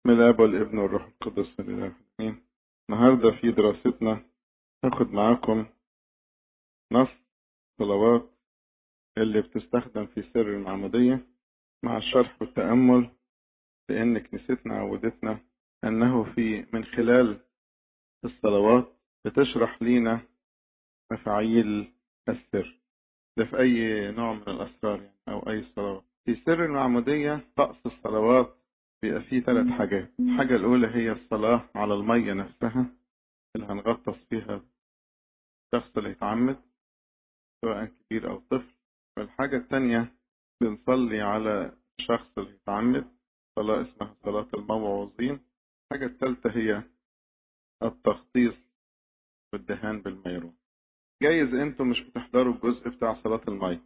من الاب والابن والروح القدس الاله الامين النهارده في دراستنا هاخد معاكم نص صلوات اللي بتستخدم في سر المعمودية مع الشرح والتأمل لأن كنيستنا عودتنا أنه في من خلال الصلوات بتشرح لينا مفاعيل السر ده في أي نوع من الأسرار يعني أو أي صلوات في سر المعمودية طقس الصلوات بيبقى فيه ثلاث حاجات الحاجة الأولى هي الصلاة على المية نفسها اللي هنغطس فيها الشخص اللي يتعمد سواء كبير أو طفل والحاجة الثانية بنصلي على الشخص اللي يتعمد صلاة اسمها صلاة الموعوظين الحاجة الثالثة هي التخطيص والدهان بالميرون جايز انتم مش بتحضروا الجزء بتاع صلاة المية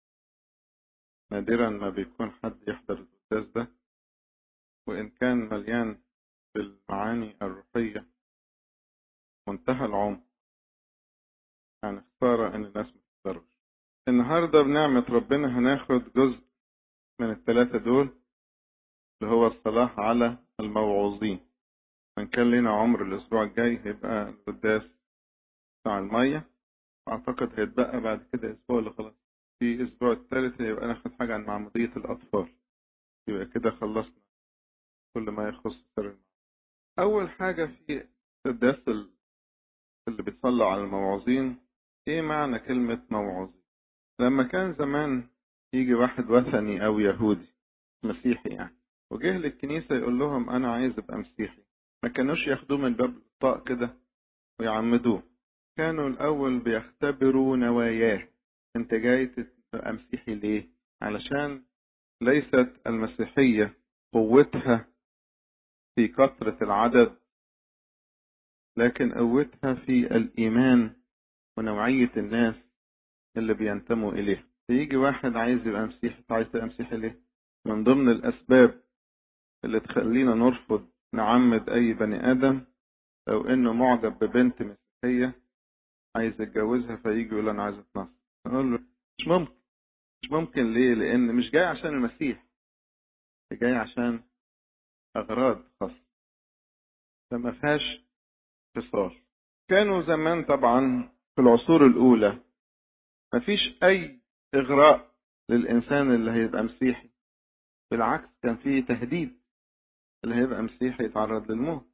نادرا ما بيكون حد يحضر القداس ده وإن كان مليان بالمعاني الروحية منتهى العمق يعني خسارة إن الناس ما تحضرش النهاردة بنعمة ربنا هناخد جزء من الثلاثة دول اللي هو الصلاة على الموعوظين من كان لنا عمر الأسبوع الجاي هيبقى القداس بتاع المية أعتقد هيتبقى بعد كده أسبوع اللي خلاص في الأسبوع الثالث هيبقى ناخد حاجة عن معمودية الأطفال يبقى كده خلصنا كل ما يخص سر المعمودية أول حاجة في القداس اللي بيتصلوا على الموعوظين إيه معنى كلمة موعوظين لما كان زمان يجي واحد وثني أو يهودي مسيحي يعني وجه للكنيسة يقول لهم أنا عايز أبقى مسيحي ما كانوش ياخدوه من باب الطاق كده ويعمدوه كانوا الأول بيختبروا نواياه أنت جاي تبقى مسيحي ليه؟ علشان ليست المسيحية قوتها في كثرة العدد لكن قوتها في الإيمان ونوعية الناس اللي بينتموا إليه يجي واحد عايز يبقى مسيحي عايز تبقى مسيحي ليه؟ من ضمن الأسباب اللي تخلينا نرفض نعمد أي بني آدم لو إنه معجب ببنت مسيحية عايز يتجوزها فيجي يقول أنا عايز أتنصر نقول له مش ممكن مش ممكن ليه؟ لأن مش جاي عشان المسيح جاي عشان أغراض خاصة فما فيهاش اتصال كانوا زمان طبعا في العصور الأولى ما فيش أي إغراء للإنسان اللي هيبقى مسيحي بالعكس كان فيه تهديد اللي هيبقى مسيحي يتعرض للموت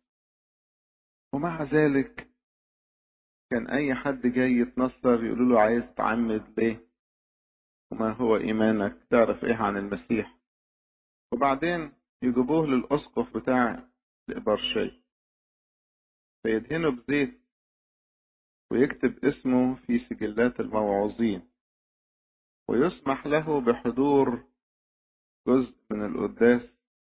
ومع ذلك كان أي حد جاي يتنصر يقولوا له عايز تعمد ليه وما هو إيمانك تعرف إيه عن المسيح وبعدين يجيبوه للأسقف بتاع الإبرشية فيدهنه بزيت ويكتب اسمه في سجلات الموعوظين ويسمح له بحضور جزء من القداس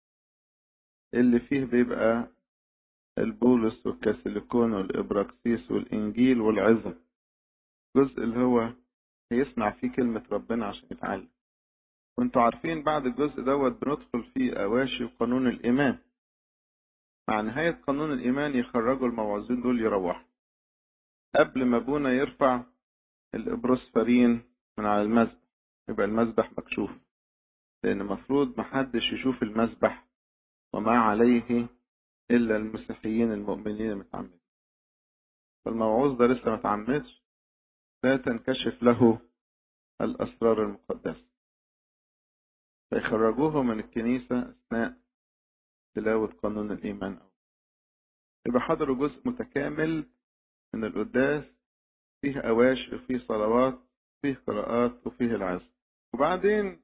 اللي فيه بيبقى البولس والكاسيليكون والإبراكسيس والإنجيل والعظة الجزء اللي هو هيسمع فيه كلمة ربنا عشان يتعلم وانتوا عارفين بعد الجزء دوت بندخل فيه أواشي وقانون الإيمان مع نهاية قانون الإيمان يخرجوا الموعظين دول يروحوا قبل ما أبونا يرفع الإبروسفرين من على المذبح يبقى المذبح مكشوف لأن المفروض محدش يشوف المذبح وما عليه إلا المسيحيين المؤمنين المتعمدين فالموعوظ ده لسه ما تعمدش لا تنكشف له الأسرار المقدسة فيخرجوه من الكنيسة أثناء تلاوة قانون الإيمان أو يبقى حضروا جزء متكامل من القداس فيه أواشي وفيه صلوات فيه قراءات وفيه العزم وبعدين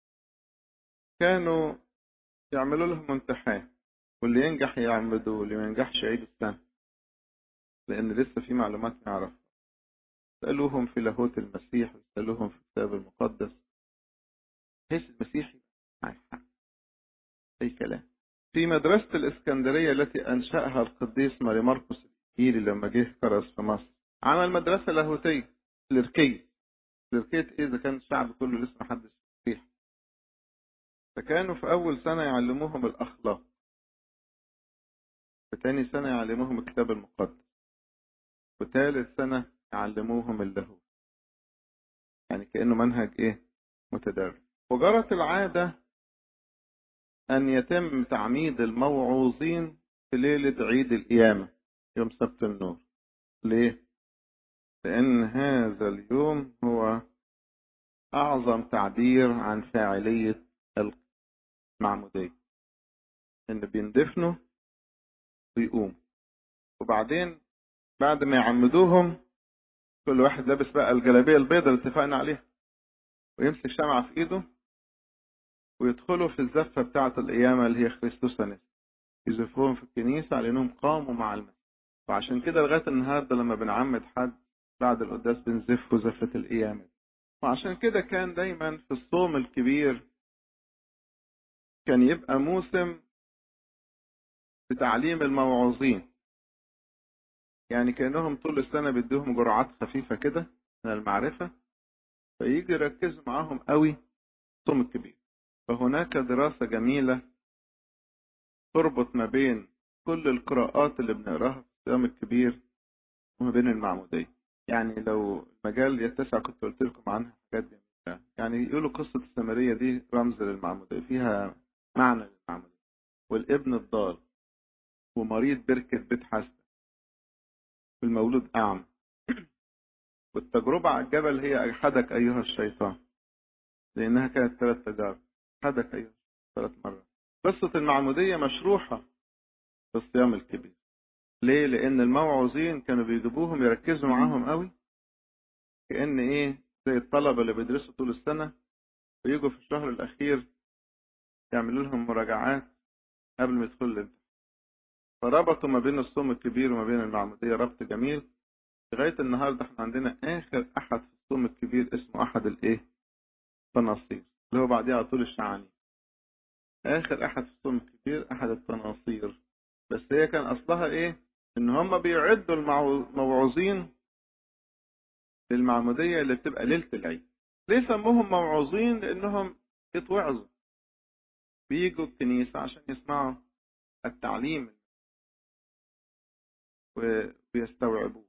كانوا يعملوا لهم امتحان واللي ينجح يعمدوه واللي ما ينجحش يعيد السنة لأن لسه في معلومات نعرف سألوهم في لاهوت المسيح وسألوهم في الكتاب المقدس بحيث المسيحي معي حق أي كلام في مدرسة الإسكندرية التي أنشأها القديس ماري مرقس الإنجيلي لما جه كرس في مصر عمل مدرسة لاهوتية الإركية الإركية إيه إذا كان الشعب كله لسه محدش مسيح فكانوا في أول سنة يعلموهم الأخلاق في تاني سنة يعلموهم الكتاب المقدس وثالث سنة يعلموهم اللاهوت يعني كأنه منهج إيه متدرج وجرت العادة أن يتم تعميد الموعوظين في ليلة عيد القيامة يوم سبت النور ليه؟ لأن هذا اليوم هو أعظم تعبير عن فاعلية المعمودية إن بيندفنوا ويقوم وبعدين بعد ما يعمدوهم كل واحد لابس بقى الجلابية البيضاء اللي اتفقنا عليها ويمسك شمعة في إيده ويدخلوا في الزفة بتاعة القيامة اللي هي خريستوس أنس يزفوهم في الكنيسة على إنهم قاموا مع المسيح وعشان كده لغاية النهاردة لما بنعمد حد بعد القداس بنزفه زفة القيامة وعشان كده كان دايما في الصوم الكبير كان يبقى موسم بتعليم الموعوظين يعني كأنهم طول السنة بيدوهم جرعات خفيفة كده من المعرفة فيجي يركزوا معاهم قوي الصوم الكبير فهناك دراسة جميلة تربط ما بين كل القراءات اللي بنقراها في الصيام الكبير وما بين المعمودية يعني لو المجال يتسع كنت قلت لكم عنها حاجات جميلة يعني يقولوا قصة السامرية دي رمز للمعمودية فيها معنى للمعمودية والابن الضال ومريض بركة بيت حسن والمولود أعمى والتجربة على الجبل هي أجحدك أيها الشيطان لأنها كانت ثلاث تجارب أجحدك أيها ثلاث مرات قصة المعمودية مشروحة في الصيام الكبير ليه؟ لأن الموعوظين كانوا بيجيبوهم يركزوا معاهم قوي كأن إيه زي الطلبة اللي بيدرسوا طول السنة ويجوا في الشهر الأخير يعملوا لهم مراجعات قبل ما يدخلوا الامتحان فربطوا ما بين الصوم الكبير وما بين المعمودية ربط جميل لغاية النهاردة احنا عندنا آخر أحد في الصوم الكبير اسمه أحد الإيه؟ التناصير اللي هو بعديه على طول الشعاني آخر أحد في الصوم الكبير أحد التناصير بس هي كان أصلها إيه؟ إن هم بيعدوا الموعوظين للمعمودية اللي بتبقى ليلة العيد ليه سموهم موعوظين؟ لأنهم يتوعظوا بيجوا الكنيسة عشان يسمعوا التعليم ويستوعبوه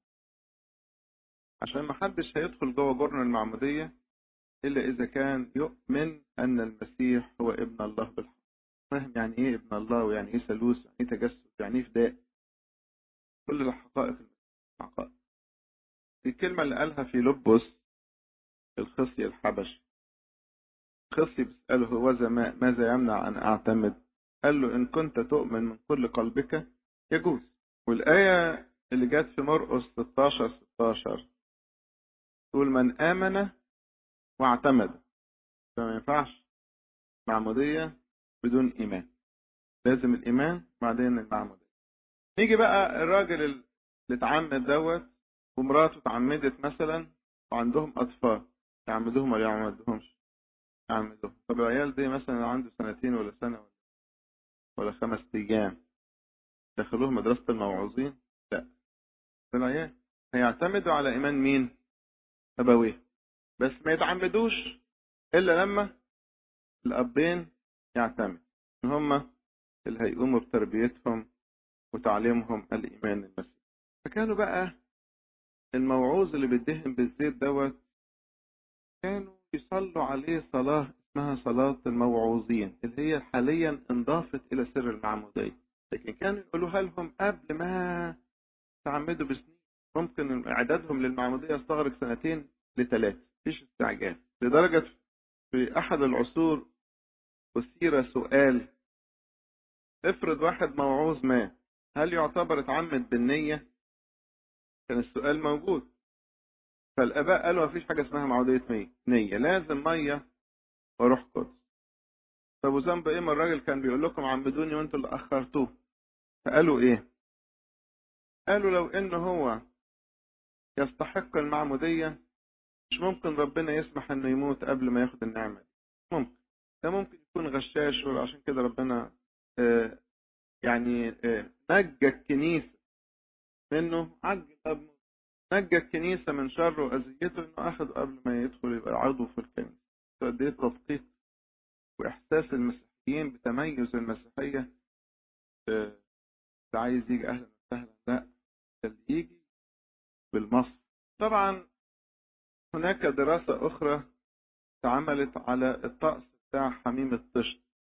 عشان ما حدش هيدخل جوه جرن المعمودية إلا إذا كان يؤمن أن المسيح هو ابن الله بالحق فاهم يعني إيه ابن الله ويعني إيه ثالوث يعني إيه تجسد يعني إيه فداء كل الحقائق الحقائق دي الكلمة اللي قالها في لبس الخصي الحبشي الخصي بيسأله هو ماذا يمنع أن أعتمد قال له إن كنت تؤمن من كل قلبك يجوز والآية اللي جت في مرقس 16 16 تقول من آمن واعتمد فما ينفعش معمودية بدون إيمان لازم الإيمان بعدين المعمودية نيجي بقى الراجل اللي اتعمد دوت ومراته اتعمدت مثلا وعندهم أطفال يعمدوهم ولا يعمدوهمش يعمدوهم طب العيال دي مثلا عنده سنتين ولا سنة ولا, ولا خمس أيام دخلوه مدرسة الموعوظين لا العيال هيعتمدوا على إيمان مين أبويه بس ما يتعمدوش إلا لما الأبين يعتمد إن هم اللي هيقوموا بتربيتهم وتعليمهم الإيمان المسيحي فكانوا بقى الموعوظ اللي بيدهن بالزيت دوت كانوا يصلوا عليه صلاة اسمها صلاة الموعوظين اللي هي حاليا انضافت إلى سر المعمودية لكن كانوا يقولوها لهم قبل ما تعمدوا بسنين ممكن إعدادهم للمعمودية يستغرق سنتين لثلاث مفيش استعجال لدرجة في أحد العصور أثير سؤال افرض واحد موعوظ مات هل يعتبر اتعمد بالنية؟ كان السؤال موجود فالآباء قالوا مفيش حاجة اسمها معودية مية نية لازم مية وروح قدس طب وذنب ايه ما الراجل كان بيقول لكم عمدوني وانتوا اللي أخرتوه فقالوا ايه؟ قالوا لو ان هو يستحق المعمودية مش ممكن ربنا يسمح انه يموت قبل ما ياخد النعمة دي ممكن ده ممكن يكون غشاش وعشان كده ربنا آه يعني آه نجى الكنيسة منه عجل قبل نجى الكنيسة من شر وأذيته إنه أخذ قبل ما يدخل يبقى عضو في الكنيسة قد إيه تدقيق وإحساس المسيحيين بتميز المسيحية اللي عايز يجي أهلا وسهلا لا اللي يجي بالمصر طبعا هناك دراسة أخرى اتعملت على الطقس بتاع حميم الطشت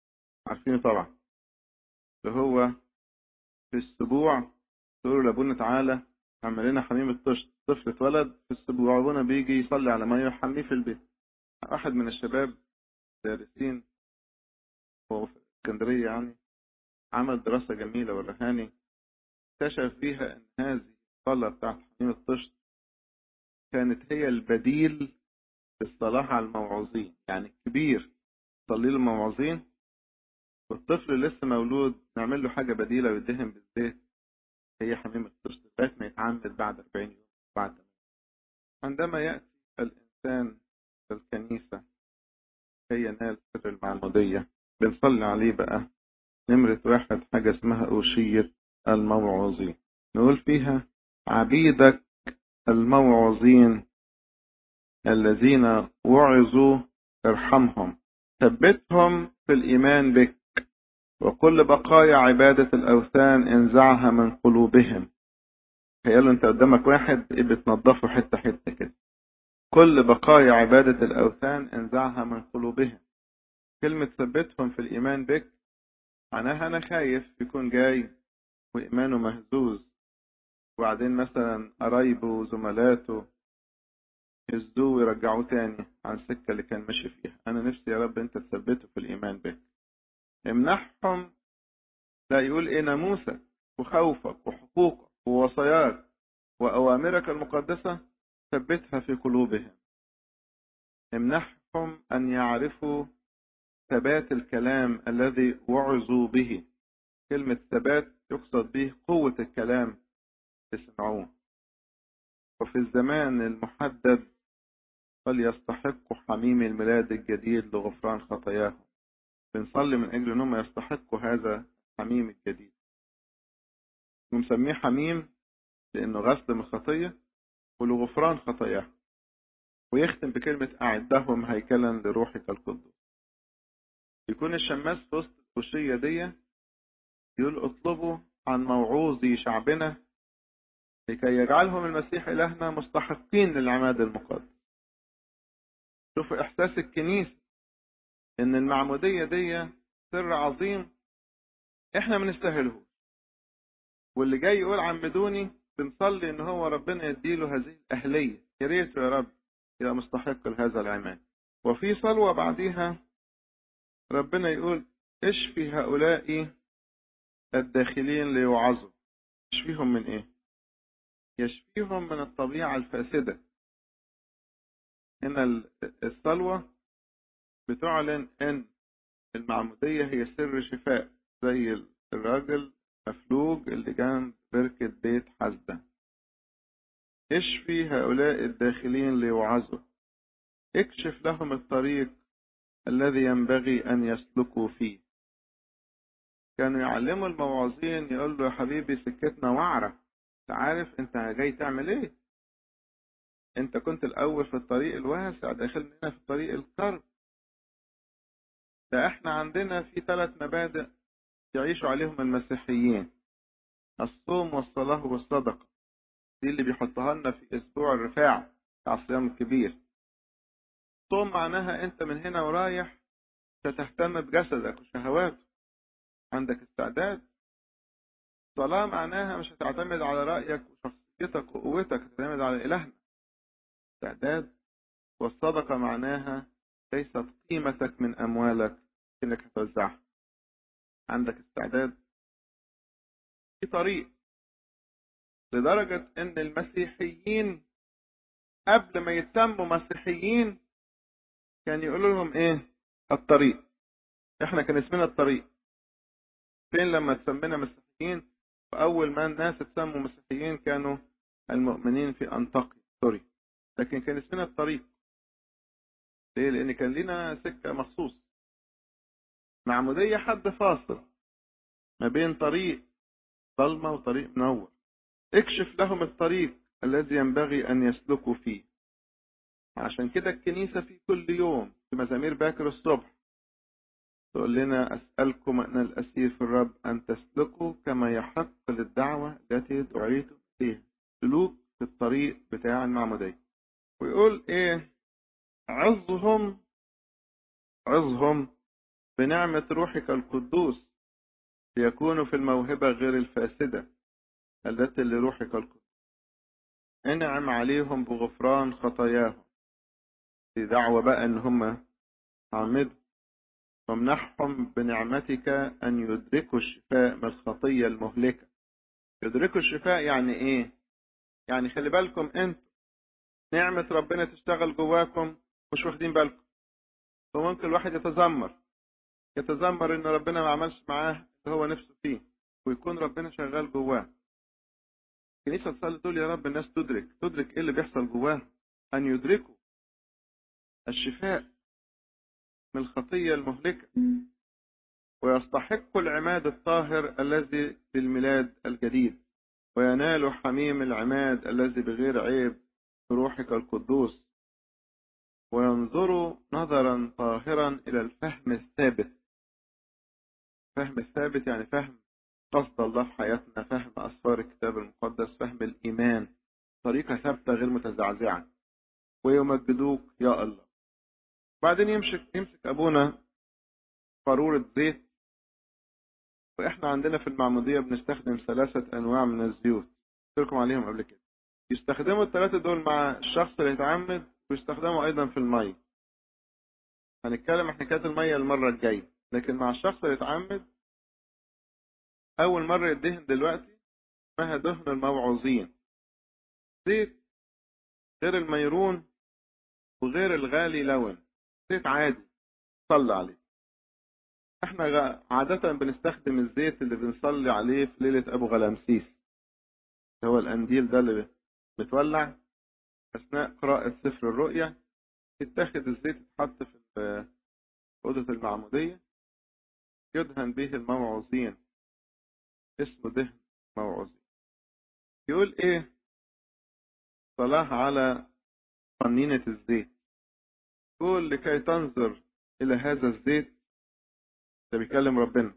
عارفينه طبعا اللي هو في السبوع تقولوا لابونا تعالى اعمل لنا حميم الطشت طفل اتولد في السبوع ابونا بيجي يصلي على ميه ويحميه في البيت واحد من الشباب دارسين هو في اسكندريه يعني عمل دراسه جميله ورهاني اكتشف فيها ان هذه الصلاه بتاعت حميم الطشت كانت هي البديل للصلاه على الموعوظين يعني الكبير يصلي له الموعوظين والطفل لسه مولود نعمل له حاجه بديله ويدهن بالزيت هي حميم الطشت لغايه ما يتعمد بعد 40 يوم بعد عندما ياتي الانسان الكنيسة هي نال سر المعمودية بنصلي عليه بقى نمرة واحد حاجة اسمها أوشية الموعظين نقول فيها عبيدك الموعظين الذين وعظوا ارحمهم ثبتهم في الإيمان بك وكل بقايا عبادة الأوثان انزعها من قلوبهم تخيلوا انت قدامك واحد بتنضفه حتة حتة كده كل بقايا عبادة الأوثان انزعها من قلوبهم كلمة ثبتهم في الإيمان بك معناها أنا خايف يكون جاي وإيمانه مهزوز وبعدين مثلا قرايبه وزملاته يهزوه ويرجعوه تاني عن السكة اللي كان ماشي فيها أنا نفسي يا رب أنت تثبته في الإيمان بك امنحهم لا يقول إيه ناموسك وخوفك وحقوقك ووصاياك وأوامرك المقدسة ثبتها في قلوبهم امنحهم أن يعرفوا ثبات الكلام الذي وعظوا به كلمة ثبات يقصد به قوة الكلام تسمعوه وفي الزمان المحدد فليستحقوا حميم الميلاد الجديد لغفران خطاياهم بنصلي من أجل أنهم يستحقوا هذا الحميم الجديد ونسميه حميم لأنه غسل من الخطية ولغفران خطاياهم ويختم بكلمة أعدهم هيكلا لروحك القدس يكون الشماس في وسط الخشية دي يقول اطلبوا عن موعوظي شعبنا لكي يجعلهم المسيح إلهنا مستحقين للعماد المقدس شوفوا إحساس الكنيسة إن المعمودية دي سر عظيم إحنا ما نستاهلهوش واللي جاي يقول عمدوني بنصلي إن هو ربنا يديله هذه الأهلية يا ريت يا رب يبقى مستحق لهذا العماد وفي صلوة بعديها ربنا يقول اشفي هؤلاء الداخلين ليوعظوا يشفيهم من ايه يشفيهم من الطبيعة الفاسدة هنا الصلوة بتعلن ان المعمودية هي سر شفاء زي الراجل مفلوج اللي جنب بركة بيت حزدة اشفي هؤلاء الداخلين ليوعظوا اكشف لهم الطريق الذي ينبغي أن يسلكوا فيه كانوا يعلموا الموعظين يقول له يا حبيبي سكتنا وعرة انت عارف انت جاي تعمل ايه انت كنت الاول في الطريق الواسع داخل لنا في الطريق الكرب ده احنا عندنا في ثلاث مبادئ يعيشوا عليهم المسيحيين الصوم والصلاة والصدقة دي اللي بيحطها لنا في اسبوع الرفاع بتاع الصيام الكبير الصوم معناها انت من هنا ورايح ستهتم بجسدك وشهواته عندك استعداد الصلاة معناها مش هتعتمد على رأيك وشخصيتك وقوتك هتعتمد على إلهنا استعداد والصدقة معناها ليست قيمتك من أموالك إنك هتوزعها عندك استعداد في طريق لدرجة إن المسيحيين قبل ما يتسموا مسيحيين كان يقولوا لهم إيه الطريق إحنا كان اسمنا الطريق فين لما تسمينا مسيحيين وأول ما الناس اتسموا مسيحيين كانوا المؤمنين في أنطاكيا سوري لكن كان اسمنا الطريق ليه؟ لأن كان لنا سكة مخصوص معمودية حد فاصل ما بين طريق ظلمة وطريق منور اكشف لهم الطريق الذي ينبغي أن يسلكوا فيه عشان كده الكنيسة في كل يوم في مزامير باكر الصبح تقول لنا أسألكم أن الأسير في الرب أن تسلكوا كما يحق للدعوة التي دعيتم فيها سلوك في الطريق بتاع المعمودية ويقول إيه عظهم عظهم بنعمة روحك القدوس ليكونوا في الموهبة غير الفاسدة التي لروحك القدوس انعم عليهم بغفران خطاياهم في دعوة بقى ان هم عمدوا وامنحهم بنعمتك ان يدركوا الشفاء من الخطية المهلكة يدركوا الشفاء يعني ايه يعني خلي بالكم انتوا نعمة ربنا تشتغل جواكم مش واخدين بالكم فممكن الواحد يتذمر يتذمر ان ربنا ما عملش معاه اللي هو نفسه فيه ويكون ربنا شغال جواه الكنيسة تصلي تقول يا رب الناس تدرك تدرك ايه اللي بيحصل جواه ان يدركوا الشفاء من الخطية المهلكة ويستحق العماد الطاهر الذي للميلاد الجديد وينال حميم العماد الذي بغير عيب بروحك القدوس وينظروا نظرا طاهرا إلى الفهم الثابت فهم الثابت يعني فهم قصد الله في حياتنا فهم أسرار الكتاب المقدس فهم الإيمان طريقة ثابتة غير متزعزعة ويمجدوك يا الله بعدين يمسك يمسك أبونا قارورة زيت وإحنا عندنا في المعمودية بنستخدم ثلاثة أنواع من الزيوت قلت لكم عليهم قبل كده يستخدموا الثلاثة دول مع الشخص اللي يتعمد ويستخدموا أيضا في المية هنتكلم عن حكاية المية المرة الجاية لكن مع الشخص اللي يتعمد أول مرة يدهن دلوقتي اسمها دهن الموعوظين زيت غير الميرون وغير الغالي لون زيت عادي صلي عليه احنا عادة بنستخدم الزيت اللي بنصلي عليه في ليلة أبو غلامسيس هو القنديل ده اللي متولع أثناء قراءة سفر الرؤيا يتاخد الزيت يتحط في أوضة المعمودية يدهن به الموعوظين اسمه دهن موعوظين يقول ايه صلاح على قنينة الزيت يقول لكي تنظر إلى هذا الزيت ده بيكلم ربنا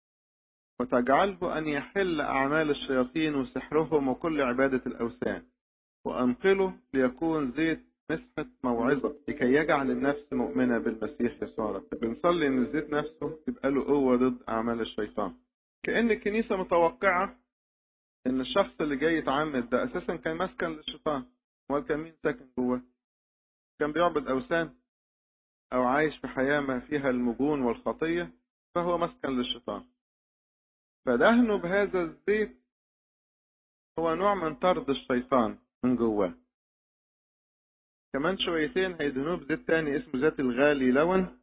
وتجعله أن يحل أعمال الشياطين وسحرهم وكل عبادة الأوثان وأنقله ليكون زيت مسحة موعظة لكي يجعل النفس مؤمنة بالمسيح يسوع رب بنصلي إن الزيت نفسه يبقى له قوة ضد أعمال الشيطان كأن الكنيسة متوقعة إن الشخص اللي جاي يتعمد ده أساسا كان مسكن للشيطان هو كان مين ساكن جواه كان بيعبد أوثان أو عايش في حياة ما فيها المجون والخطية فهو مسكن للشيطان فدهنه بهذا الزيت هو نوع من طرد الشيطان من جواه كمان شويتين هيدهنوه بزيت تاني اسمه زيت الغالي لون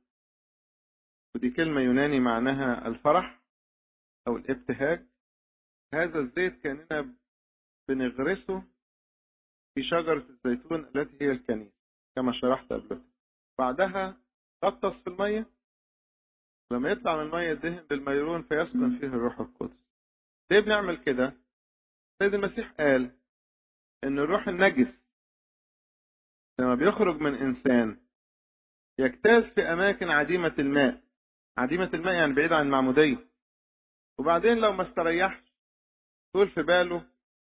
ودي كلمة يوناني معناها الفرح أو الابتهاج هذا الزيت كأننا بنغرسه في شجرة الزيتون التي هي الكنيسة كما شرحت قبل بعدها غطس في المية لما يطلع من المية يدهن بالميرون فيسكن فيه الروح القدس ليه بنعمل كده؟ سيد المسيح قال إن الروح النجس لما بيخرج من إنسان يجتاز في أماكن عديمة الماء عديمة الماء يعني بعيد عن المعمودية وبعدين لو ما استريحش طول في باله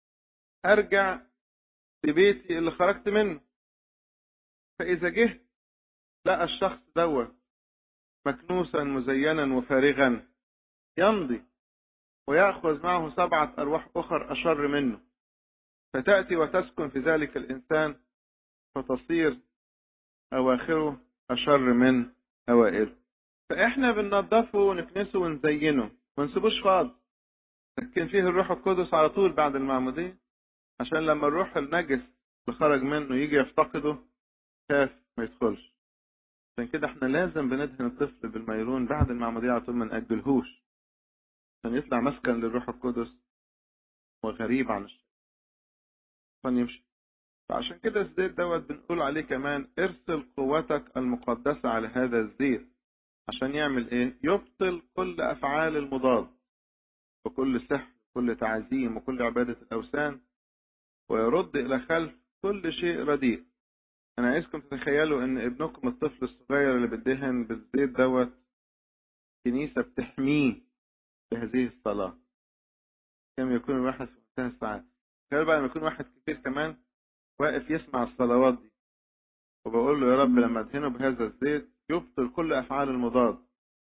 أرجع لبيتي اللي خرجت منه فإذا جه لقى الشخص دوت مكنوسا مزينا وفارغا يمضي ويأخذ معه سبعة أرواح أخر أشر منه فتأتي وتسكن في ذلك الإنسان فتصير أواخره أشر من أوائله فإحنا بننضفه ونكنسه ونزينه ما نسيبوش فاضي لكن فيه الروح القدس على طول بعد المعمودية عشان لما الروح النجس اللي خرج منه يجي يفتقده خاف ما يدخلش عشان كده احنا لازم بندهن الطفل بالميرون بعد المعمودية على طول ما نأجلهوش عشان يطلع مسكن للروح القدس وغريب عن الشيء عشان يمشي فعشان كده الزيت دوت بنقول عليه كمان ارسل قوتك المقدسة على هذا الزيت عشان يعمل ايه يبطل كل افعال المضاد وكل سحر وكل تعزيم وكل عبادة الاوثان ويرد الى خلف كل شيء رديء انا عايزكم تتخيلوا ان ابنكم الطفل الصغير اللي بيدهن بالزيت دوت كنيسة بتحميه بهذه الصلاة كم يكون الواحد في منتهى السعادة تخيل بقى لما يكون واحد كبير كمان واقف يسمع الصلوات دي وبقول له يا رب لما ادهنه بهذا الزيت يبطل كل افعال المضاد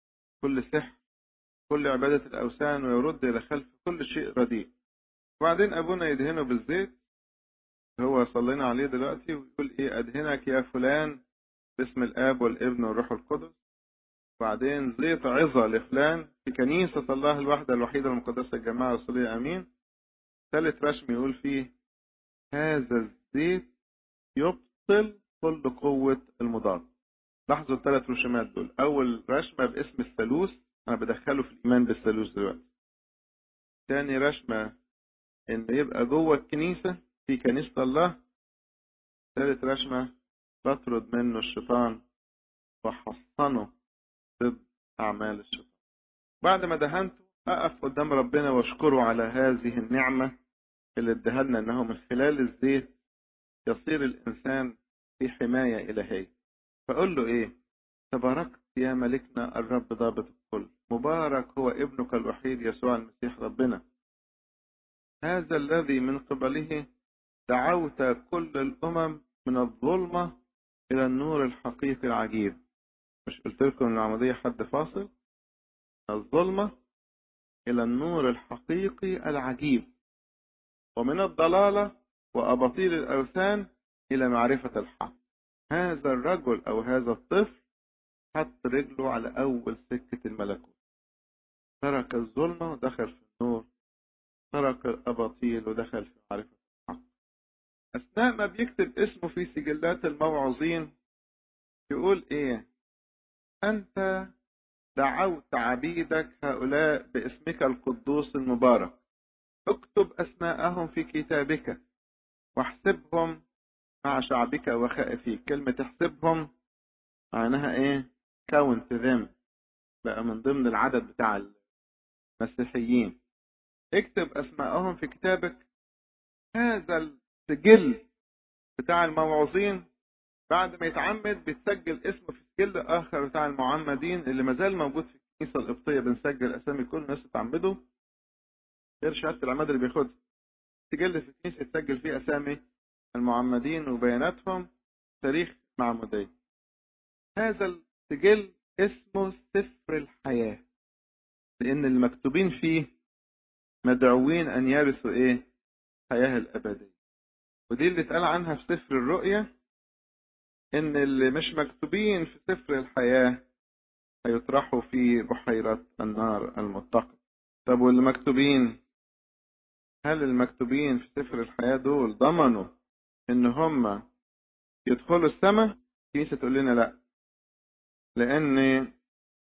كل سحر كل عبادة الأوثان ويرد إلى خلف كل شيء رديء وبعدين أبونا يدهنه بالزيت هو صلينا عليه دلوقتي ويقول إيه أدهنك يا فلان باسم الآب والابن والروح القدس وبعدين زيت عظة لفلان في كنيسة الله الوحدة الوحيدة المقدسة الجماعة الرسولية أمين ثالث رسم يقول فيه هذا الزيت يبطل كل قوة المضاد لاحظوا الثلاث رشمات دول أول رشمة باسم الثالوث أنا بدخله في الإيمان بالثالوث دلوقتي ثاني رشمة إن يبقى جوه الكنيسة في كنيسة الله ثالث رشمة بطرد منه الشيطان وحصنه ضد أعمال الشيطان بعد ما دهنته أقف قدام ربنا واشكره على هذه النعمة اللي اداها لنا انه من خلال الزيت يصير الانسان في حماية الهية فقول له ايه تباركت يا ملكنا الرب ضابط الكل مبارك هو ابنك الوحيد يسوع المسيح ربنا هذا الذي من قبله دعوت كل الامم من الظلمة الى النور الحقيقي العجيب مش قلت لكم ان العملية حد فاصل الظلمة الى النور الحقيقي العجيب ومن الضلالة وأباطيل الأوثان إلى معرفة الحق هذا الرجل أو هذا الطفل حط رجله على أول سكة الملكوت ترك الظلمة ودخل في النور ترك الأباطيل ودخل في معرفة الحق أثناء ما بيكتب اسمه في سجلات الموعظين يقول إيه أنت دعوت عبيدك هؤلاء باسمك القدوس المبارك اكتب أسماءهم في كتابك واحسبهم مع شعبك وخائفيك كلمة احسبهم معناها ايه count them بقى من ضمن العدد بتاع المسيحيين اكتب أسماءهم في كتابك هذا السجل بتاع الموعظين بعد ما يتعمد بتسجل اسمه في سجل آخر بتاع المعمدين اللي مازال موجود في الكنيسة القبطية بنسجل أسامي كل الناس اتعمدوا غير شهادة العماد اللي بياخدها سجل في الكنيسة تسجل فيه أسامي المعمدين وبياناتهم تاريخ معمودية هذا السجل اسمه سفر الحياة لأن المكتوبين فيه مدعوين أن يرثوا إيه؟ الحياة الأبدية ودي اللي اتقال عنها في سفر الرؤيا إن اللي مش مكتوبين في سفر الحياة هيطرحوا في بحيرة النار المتقد طب واللي مكتوبين هل المكتوبين في سفر الحياة دول ضمنوا ان هم يدخلوا السماء الكنيسة تقول لنا لا لان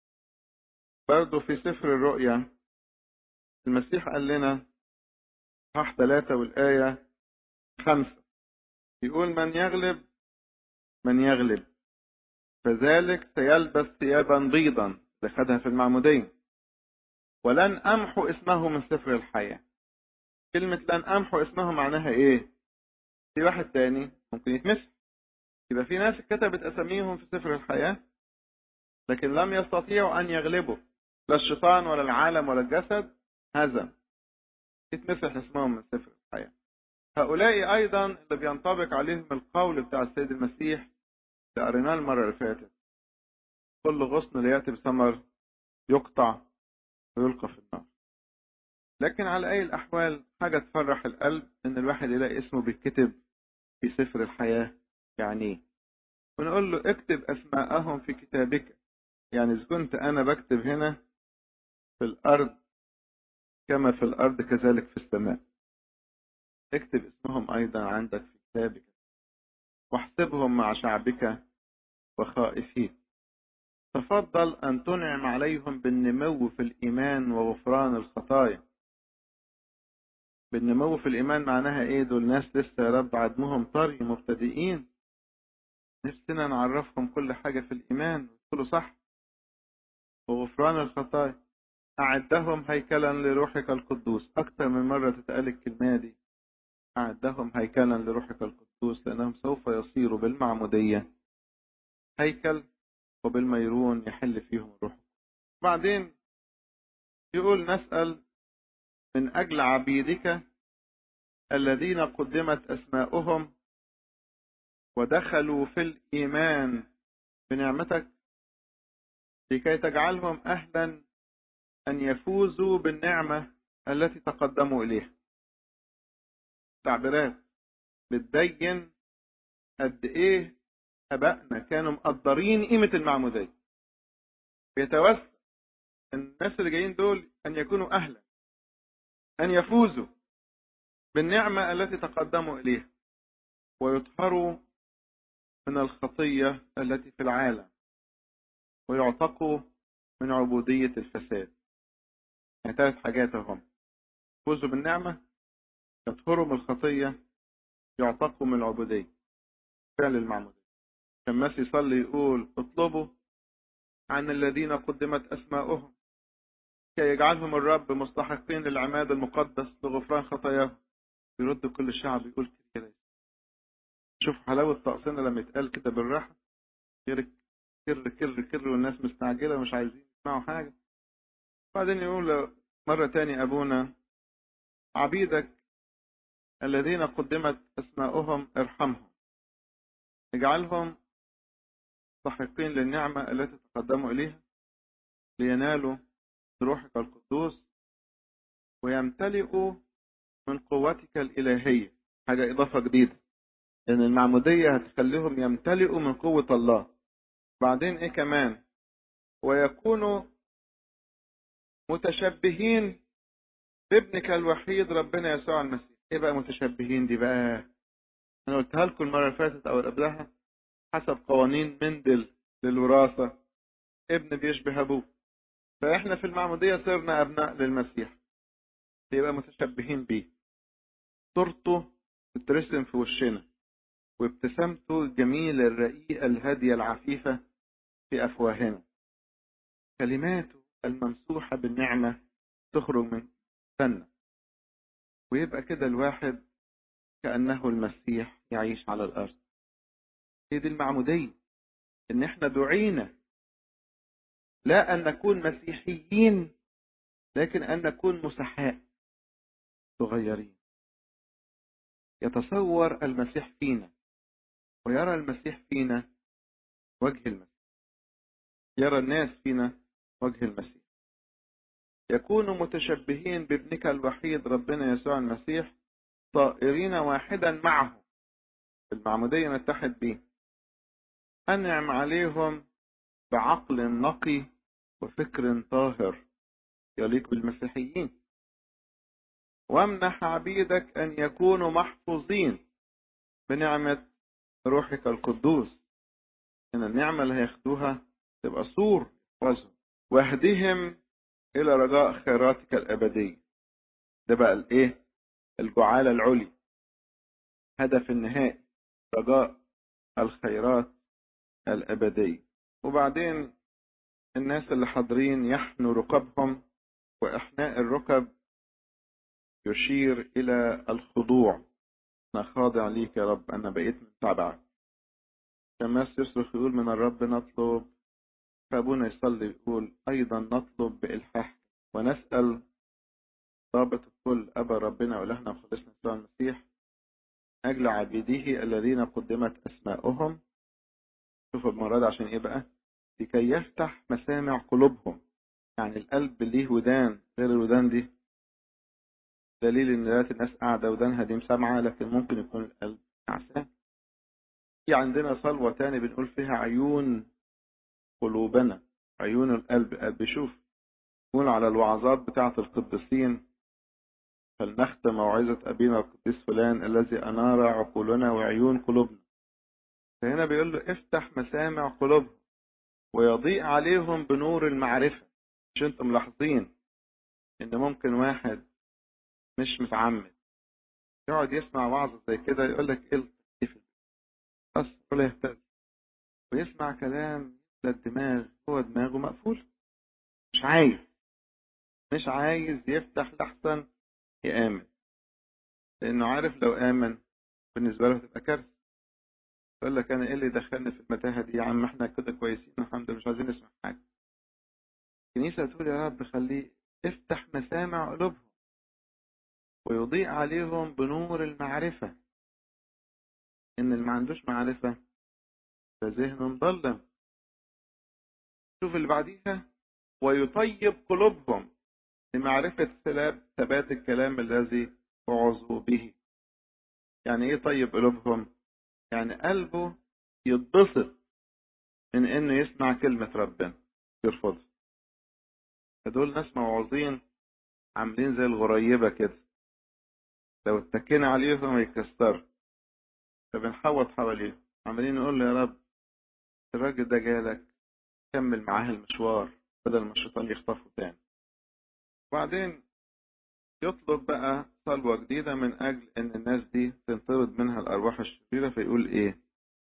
برضه في سفر الرؤيا المسيح قال لنا صح ثلاثة والآية خمسة يقول من يغلب من يغلب فذلك سيلبس ثيابا بيضا اللي خدها في المعمودية ولن أمحو اسمه من سفر الحياة كلمة لن أمحو اسمه معناها إيه؟ في واحد تاني ممكن يتمسح يبقى في ناس كتبت أساميهم في سفر الحياة لكن لم يستطيعوا أن يغلبوا لا الشيطان ولا العالم ولا الجسد هزم يتمسح اسمهم من سفر الحياة هؤلاء أيضا اللي بينطبق عليهم القول بتاع السيد المسيح اللي قريناه المرة اللي فاتت كل غصن ليأتي بثمر يقطع ويلقى في النار لكن على أي الأحوال حاجة تفرح القلب إن الواحد يلاقي اسمه بيتكتب في سفر الحياة يعني إيه؟ ونقول له اكتب أسماءهم في كتابك يعني إذا كنت أنا بكتب هنا في الأرض كما في الأرض كذلك في السماء اكتب اسمهم أيضا عندك في كتابك واحسبهم مع شعبك وخائفين تفضل أن تنعم عليهم بالنمو في الإيمان وغفران الخطايا بالنمو في الإيمان معناها إيه دول ناس لسه يا رب عدمهم طري مبتدئين نفسنا نعرفهم كل حاجة في الإيمان كله صح وغفران الخطايا أعدهم هيكلا لروحك القدوس أكثر من مرة تتقال الكلمة دي أعدهم هيكلا لروحك القدوس لأنهم سوف يصيروا بالمعمودية هيكل وبالميرون يحل فيهم الروح بعدين يقول نسأل من أجل عبيدك الذين قدمت أسماؤهم ودخلوا في الإيمان بنعمتك لكي تجعلهم أهلا أن يفوزوا بالنعمة التي تقدموا إليها تعبيرات بتبين قد إيه أبائنا كانوا مقدرين قيمة المعمودية بيتوسع الناس اللي جايين دول أن يكونوا أهلا أن يفوزوا بالنعمة التي تقدموا إليها ويطهروا من الخطية التي في العالم ويعتقوا من عبودية الفساد يعني ثلاث حاجات هم يفوزوا بالنعمة يطهروا من الخطية يعتقوا من العبودية فعل المعمودية كان يصلي يقول اطلبوا عن الذين قدمت أسماؤهم كي يجعلهم الرب مستحقين للعماد المقدس لغفران خطاياهم يرد كل الشعب يقول كده شوف حلاوة طقسنا لما يتقال كده بالراحة كر كر كر كر والناس مستعجلة ومش عايزين يسمعوا حاجة بعدين يقول مرة تاني أبونا عبيدك الذين قدمت أسماؤهم ارحمهم اجعلهم مستحقين للنعمة التي تقدموا إليها لينالوا روحك القدوس ويمتلئوا من قوتك الإلهية حاجة إضافة جديدة لأن المعمودية هتخليهم يمتلئوا من قوة الله بعدين إيه كمان ويكونوا متشبهين بابنك الوحيد ربنا يسوع المسيح ايه بقى متشبهين دي بقى انا قلتها لكم المره اللي فاتت او قبلها حسب قوانين مندل للوراثه ابن بيشبه ابوه فاحنا في المعموديه صرنا ابناء للمسيح يبقى متشبهين بيه صورته بترسم في وشنا وابتسامته الجميلة الرقيقة الهادية العفيفة في أفواهنا كلماته الممسوحة بالنعمة تخرج من فنا ويبقى كده الواحد كأنه المسيح يعيش على الأرض هي دي المعمودية إن إحنا دعينا لا أن نكون مسيحيين لكن أن نكون مسحاء صغيرين يتصور المسيح فينا ويرى المسيح فينا وجه المسيح يرى الناس فينا وجه المسيح يكونوا متشبهين بابنك الوحيد ربنا يسوع المسيح طائرين واحدا معه المعمودية نتحد به أنعم عليهم بعقل نقي وفكر طاهر يليق بالمسيحيين وامنح عبيدك أن يكونوا محفوظين بنعمة روحك القدوس إن النعمة اللي هياخدوها تبقى سور يحفظهم واهدهم إلى رجاء خيراتك الأبدية ده بقى الإيه؟ الجعالة العليا هدف النهائي رجاء الخيرات الأبدية وبعدين الناس اللي حاضرين يحنوا ركبهم وإحناء الركب يشير إلى الخضوع أنا خاضع ليك يا رب أنا بقيت من تبعك شماس يصرخ يقول من الرب نطلب فأبونا يصلي يقول أيضا نطلب بإلحاح ونسأل ضابط الكل أبا ربنا وإلهنا وخلصنا يسوع المسيح أجل عبيده الذين قدمت أسماؤهم شوفوا المرة دي عشان إيه بقى لكي يفتح مسامع قلوبهم يعني القلب ليه ودان غير الودان دي دليل ان دلوقتي الناس قاعده ودانها دي مسامعه لكن ممكن يكون القلب نعسان في عندنا صلوه تاني بنقول فيها عيون قلوبنا عيون القلب قلب شوف نقول على الوعظات بتاعه القديسين فلنختم موعظة أبينا القديس فلان الذي أنار عقولنا وعيون قلوبنا فهنا بيقول له افتح مسامع قلوبهم ويضيء عليهم بنور المعرفة مش انتم ملاحظين ان ممكن واحد مش متعمد يقعد يسمع وعظ زي كده يقول لك ايه التكليف بس ولا يهتز ويسمع كلام للدماغ هو دماغه مقفول مش عايز مش عايز يفتح لحسن يآمن لأنه عارف لو آمن بالنسبة له تبقى كارثة يقول لك أنا إيه اللي دخلني في المتاهة دي يا عم إحنا كده كويسين الحمد لله مش عايزين نسمع حاجة الكنيسة تقول يا رب خليه افتح مسامع قلوبهم ويضيء عليهم بنور المعرفة إن اللي ما عندوش معرفة فذهن ضلم شوف اللي بعديها ويطيب قلوبهم لمعرفة ثبات الكلام الذي وعظوا به يعني ايه طيب قلوبهم يعني قلبه يتبسط من انه يسمع كلمة ربنا يرفضها فدول ناس موعظين عاملين زي الغريبة كده لو اتكينا عليهم يكسروا فبنحوط حواليهم عمالين نقول له يا رب الراجل ده جالك كمل معاه المشوار بدل ما الشيطان يخطفه تاني وبعدين يطلب بقى صلوة جديدة من أجل إن الناس دي تنطرد منها الأرواح الشريرة فيقول إيه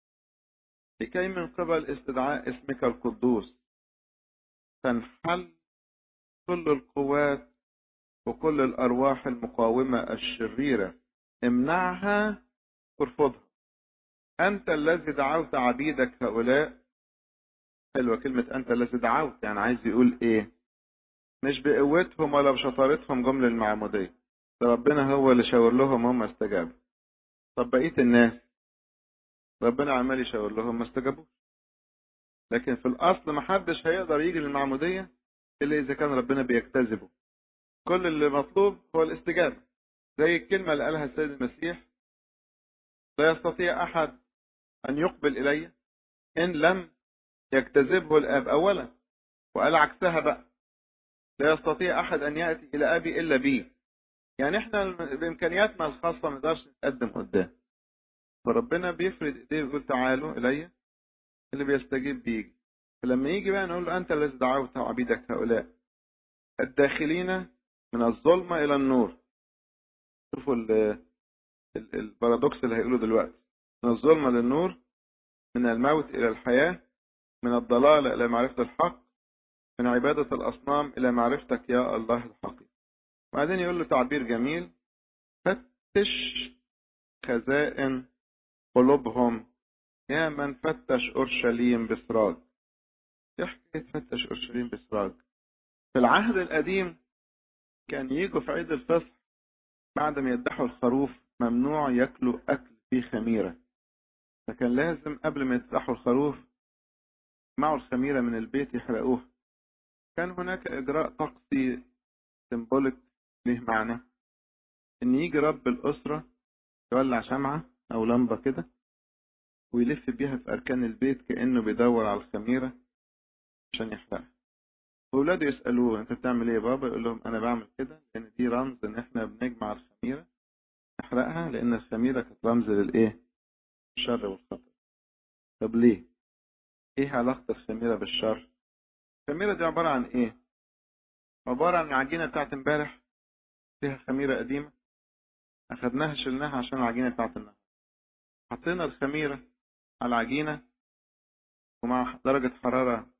لكي من قبل استدعاء اسمك القدوس تنحل كل القوات وكل الأرواح المقاومة الشريرة امنعها ارفضها أنت الذي دعوت عبيدك هؤلاء حلوة كلمة أنت الذي دعوت يعني عايز يقول إيه مش بقوتهم ولا بشطارتهم جم للمعمودية ده ربنا هو اللي شاور لهم هم استجابوا طب بقية الناس ربنا عمال يشاور لهم ما استجابوش لكن في الأصل ما حدش هيقدر يجي للمعمودية إلا إذا كان ربنا بيجتذبه كل اللي مطلوب هو الاستجابة زي الكلمة اللي قالها السيد المسيح لا يستطيع أحد أن يقبل إلي إن لم يجتذبه الآب أولا وقال عكسها بقى لا يستطيع أحد أن يأتي إلى أبي إلا بي يعني إحنا بإمكانياتنا الخاصة ما نقدرش نتقدم قدام فربنا بيفرد إيديه ويقول تعالوا إلي اللي بيستجيب بيجي فلما يجي بقى نقول له أنت الذي دعوت عبيدك هؤلاء الداخلين من الظلمة إلى النور شوفوا البارادوكس اللي هيقوله دلوقتي من الظلمة للنور من الموت إلى الحياة من الضلال إلى معرفة الحق من عبادة الأصنام إلى معرفتك يا الله الحقيقي بعدين يقول له تعبير جميل فتش خزائن قلوبهم يا من فتش أورشليم بسراج يحكي فتش أورشليم بسراج في العهد القديم كان يجوا في عيد الفصح بعد ما يذبحوا الخروف ممنوع ياكلوا أكل فيه خميرة فكان لازم قبل ما يذبحوا الخروف يجمعوا الخميرة من البيت يحرقوها كان هناك إجراء طقسي سيمبوليك له معنى إن يجي رب الأسرة يولع شمعة أو لمبة كده ويلف بيها في أركان البيت كأنه بيدور على الخميرة عشان يحرقها وولاده يسألوه أنت بتعمل إيه يا بابا؟ يقول لهم أنا بعمل كده لأن دي رمز إن إحنا بنجمع الخميرة نحرقها لأن الخميرة كانت رمز للإيه؟ الشر والخطر. طب ليه؟ إيه علاقة الخميرة بالشر؟ الخميرة دي عبارة عن إيه؟ عبارة عن العجينة بتاعت امبارح فيها خميرة قديمة أخدناها شلناها عشان العجينة بتاعت النهاردة حطينا الخميرة على العجينة ومع درجة حرارة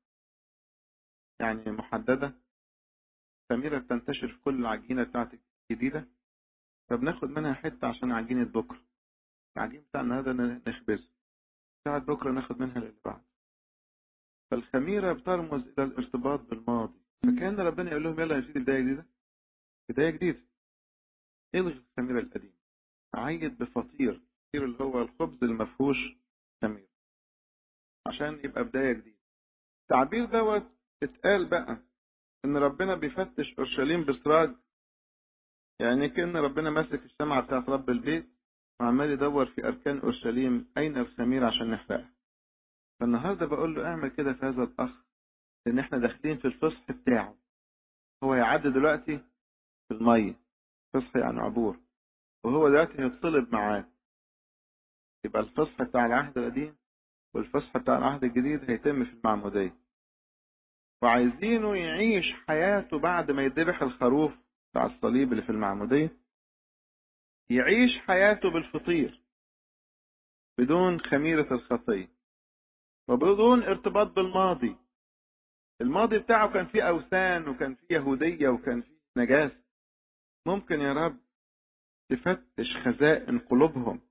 يعني محددة الخميرة بتنتشر في كل العجينة بتاعت الجديدة فبناخد منها حتة عشان عجينة بكرة العجين بتاع النهاردة نخبزه بتاعت بكرة ناخد منها للي بعد فالخميرة بترمز إلى الارتباط بالماضي فكان ربنا يقول لهم يلا يا سيدي بداية جديدة بداية جديدة الغي الخميرة القديمة عيد بفطير الفطير اللي هو الخبز المفهوش خميرة عشان يبقى بداية جديدة التعبير دوت اتقال بقى ان ربنا بيفتش اورشليم بسراج يعني كان ربنا ماسك الشمعة بتاعت رب البيت وعمال يدور في اركان اورشليم اين الخميرة عشان نحرقها فالنهارده بقول له اعمل كده في هذا الاخ لان احنا داخلين في الفصح بتاعه هو هيعدي دلوقتي في الميه فصح يعني عبور وهو دلوقتي هيتصلب معاه يبقى الفصح بتاع العهد القديم والفصح بتاع العهد الجديد هيتم في المعمودية وعايزينه يعيش حياته بعد ما يذبح الخروف بتاع الصليب اللي في المعمودية يعيش حياته بالفطير بدون خميرة الخطية وبدون ارتباط بالماضي الماضي بتاعه كان فيه أوثان وكان فيه يهودية وكان فيه نجاسة ممكن يا رب تفتش خزائن قلوبهم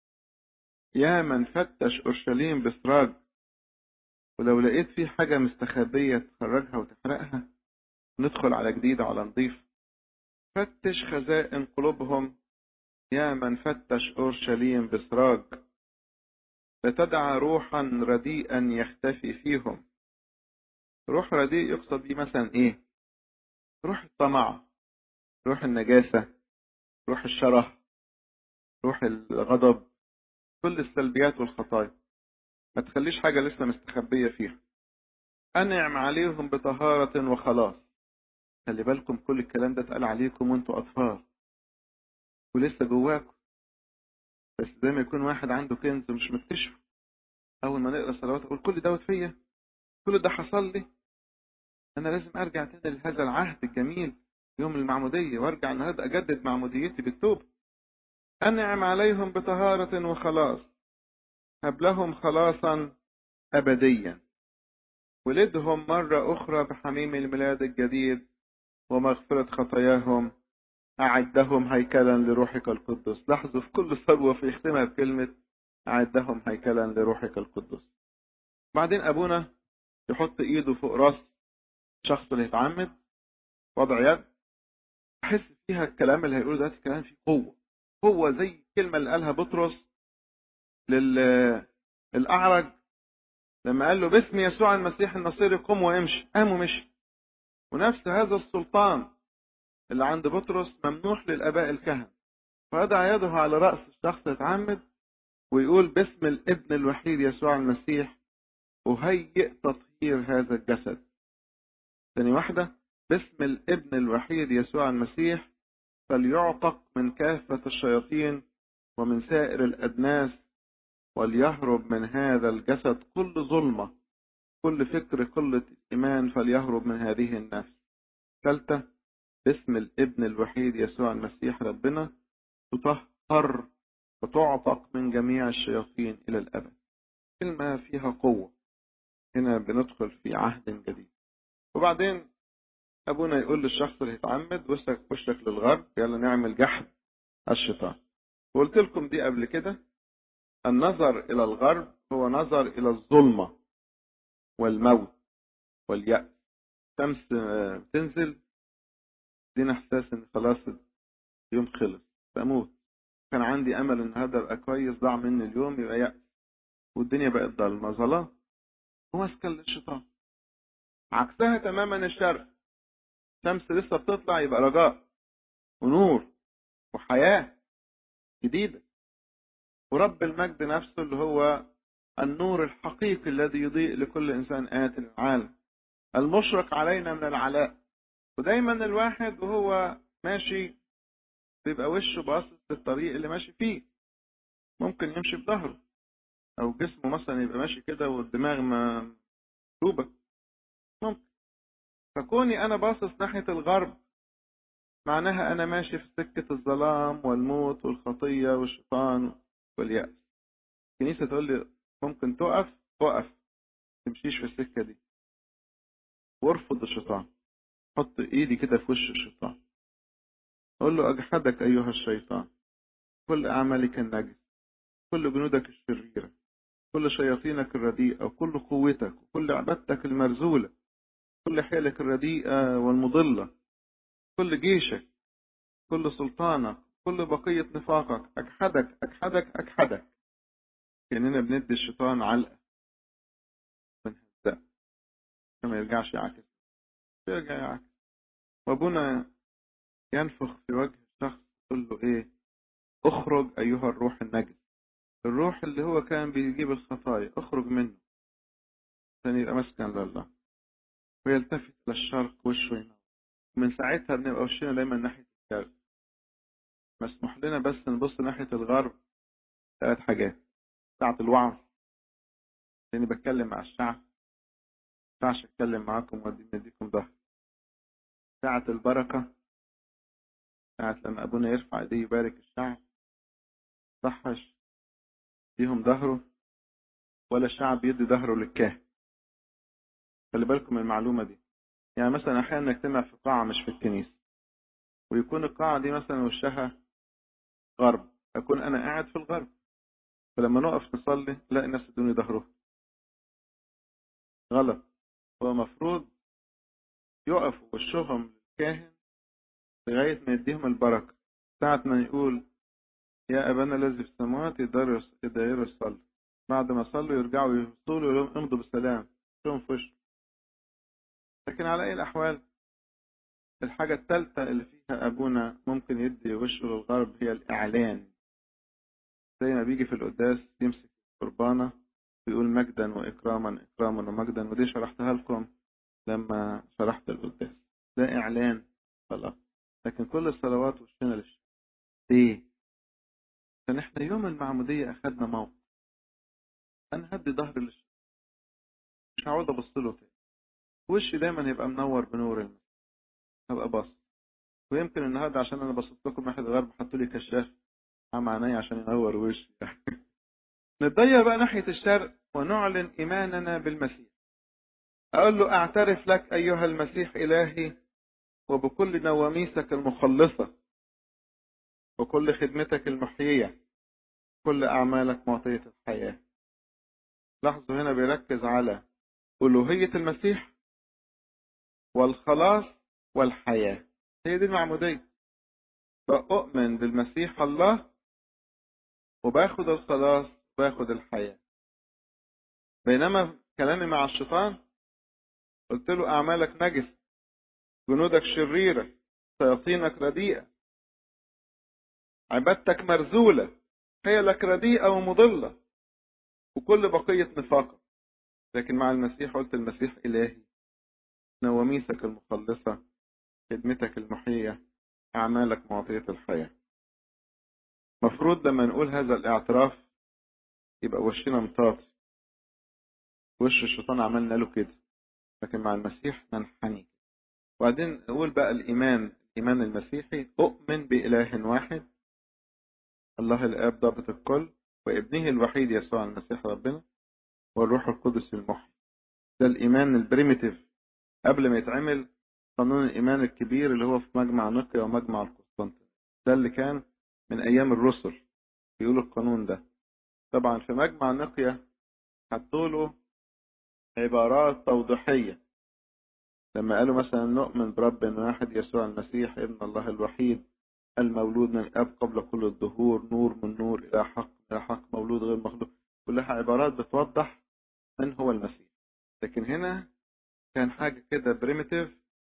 يا من فتش أورشليم بسراج ولو لقيت فيه حاجة مستخبية تخرجها وتحرقها ندخل على جديد على نضيف فتش خزائن قلوبهم يا من فتش أورشليم بسراج لتدع روحا رديئا يختفي فيهم روح رديء يقصد بيه مثلا ايه روح الطمع روح النجاسة روح الشره روح الغضب كل السلبيات والخطايا ما تخليش حاجة لسه مستخبية فيها أنعم عليهم بطهارة وخلاص خلي بالكم كل الكلام ده اتقال عليكم وانتوا أطفال ولسه جواكم بس زي ما يكون واحد عنده كنز مش مكتشفه أول ما نقرأ صلوات أقول كل دوت فيا كل ده حصل لي أنا لازم أرجع تاني لهذا العهد الجميل يوم المعمودية وأرجع النهاردة أجدد معموديتي بالتوبة أنعم عليهم بطهارة وخلاص هب لهم خلاصا أبديا ولدهم مرة أخرى بحميم الميلاد الجديد ومغفرة خطاياهم أعدهم هيكلا لروحك القدس لاحظوا في كل ثروة في يختمها بكلمة أعدهم هيكلا لروحك القدس بعدين أبونا يحط إيده فوق راس الشخص اللي هيتعمد وضع يد أحس فيها الكلام اللي هيقوله ده كلام فيه قوة قوة زي الكلمة اللي قالها بطرس للأعرج لما قال له باسم يسوع المسيح النصيري قم وامشي قام ومشي ونفس هذا السلطان اللي عند بطرس ممنوح للآباء الكهنة فيضع يده على رأس الشخص يتعمد ويقول باسم الابن الوحيد يسوع المسيح أهيئ تطهير هذا الجسد ثاني واحدة باسم الابن الوحيد يسوع المسيح فليعتق من كافة الشياطين ومن سائر الأدناس وليهرب من هذا الجسد كل ظلمة كل فكر قلة إيمان فليهرب من هذه النفس ثالثة باسم الابن الوحيد يسوع المسيح ربنا تطهر وتعتق من جميع الشياطين إلى الأبد كلمة فيها قوة هنا بندخل في عهد جديد وبعدين أبونا يقول للشخص اللي يتعمد وشك وشك للغرب يلا نعمل جحد الشيطان وقلت لكم دي قبل كده النظر إلى الغرب هو نظر إلى الظلمة والموت واليأس شمس تنزل دين احساس ان خلاص اليوم خلص بموت كان عندي امل ان هذا ابقى كويس ضاع مني اليوم يبقى يأس والدنيا بقت ضلمه ظلام وماسكه للشيطان عكسها تماما الشرق شمس لسه بتطلع يبقى رجاء ونور وحياه جديده ورب المجد نفسه اللي هو النور الحقيقي الذي يضيء لكل انسان آت العالم المشرق علينا من العلاء ودايما الواحد وهو ماشي بيبقى وشه باصص للطريق اللي ماشي فيه ممكن يمشي بظهره او جسمه مثلا يبقى ماشي كده والدماغ مقلوبه ممكن فكوني انا باصص ناحيه الغرب معناها انا ماشي في سكه الظلام والموت والخطيه والشيطان واليأس الكنيسه تقول لي ممكن تقف وقف تمشيش في السكه دي وارفض الشيطان حط ايدي كده في وش الشيطان اقول له اجحدك ايها الشيطان كل اعمالك النجس كل جنودك الشريره كل شياطينك الرديئه وكل قوتك وكل عبادتك المرزوله كل حيلك الرديئه والمضله كل جيشك كل سلطانك كل بقيه نفاقك اجحدك اجحدك اجحدك كاننا بندي الشيطان علقه بنهزقه ما يرجعش يعكس يرجع يعكس وابونا ينفخ في وجه الشخص يقول له ايه اخرج ايها الروح النجس الروح اللي هو كان بيجيب الخطايا اخرج منه عشان يبقى مسكن لله ويلتفت للشرق وشه ينور من ساعتها بنبقى وشنا دايما ناحية الشرق مسموح لنا بس نبص ناحية الغرب ثلاث حاجات ساعة الوعظ لاني بتكلم مع الشعب ينفعش اتكلم معاكم واديكم ظهر ساعة البركة ساعة لما أبونا يرفع إيديه يبارك الشعب صحش يديهم ظهره ولا الشعب يدي ظهره للكاهن خلي بالكم من المعلومة دي يعني مثلا أحيانا نجتمع في قاعة مش في الكنيسة ويكون القاعة دي مثلا وشها غرب أكون أنا قاعد في الغرب فلما نقف نصلي لا الناس يدوني ظهره غلط هو مفروض يقفوا وشهم للكاهن لغاية ما يديهم البركة ساعة ما يقول يا أبانا الذي في السماوات يداير الصلاة بعد ما صلوا يرجعوا يوصلوا يقول لهم امضوا بالسلام شوفهم في وشه لكن على أي الأحوال الحاجة الثالثة اللي فيها أبونا ممكن يدي وشه للغرب هي الإعلان زي ما بيجي في القداس يمسك قربانة ويقول مجدا وإكراما إكراما ومجدا ودي شرحتها لكم لما شرحت القداس ده إعلان خلاص لكن كل الصلوات وشنا للشيء ليه؟ عشان احنا يوم المعمودية أخدنا موقف أنا هدي ظهري للشيء مش هقعد أبص له تاني وشي دايما هيبقى منور بنور المسيح هبقى باص ويمكن النهارده عشان انا بصيت لكم ناحيه الغرب حطوا لي كشاف عم عينيا عشان ينور وشي نتضيق بقى ناحيه الشرق ونعلن ايماننا بالمسيح اقول له اعترف لك ايها المسيح الهي وبكل نواميسك المخلصه وكل خدمتك المحييه كل اعمالك معطيه الحياه لاحظوا هنا بيركز على الوهيه المسيح والخلاص والحياة هي دي المعمودية فأؤمن بالمسيح الله وباخد الخلاص وباخد الحياة بينما كلامي مع الشيطان قلت له أعمالك نجس جنودك شريرة شياطينك رديئة عبادتك مرزولة حيلك رديئة ومضلة وكل بقية نفاقك لكن مع المسيح قلت المسيح إلهي نواميسك المخلصة خدمتك المحية أعمالك معطية الحياة مفروض لما نقول هذا الاعتراف يبقى وشنا مطاطي وش الشيطان عملنا له كده لكن مع المسيح ننحني وبعدين نقول بقى الإيمان الإيمان المسيحي أؤمن بإله واحد الله الآب ضابط الكل وابنه الوحيد يسوع المسيح ربنا والروح القدس المحيي ده الإيمان البريميتيف قبل ما يتعمل قانون الإيمان الكبير اللي هو في مجمع نقيا ومجمع القسطنطين ده اللي كان من أيام الرسل بيقولوا القانون ده طبعا في مجمع نقيا حطوا له عبارات توضيحية لما قالوا مثلا نؤمن برب واحد يسوع المسيح ابن الله الوحيد المولود من الأب قبل كل الظهور نور من نور إلى حق إلى حق مولود غير مخلوق كلها عبارات بتوضح من هو المسيح لكن هنا كان حاجة كده بريمتيف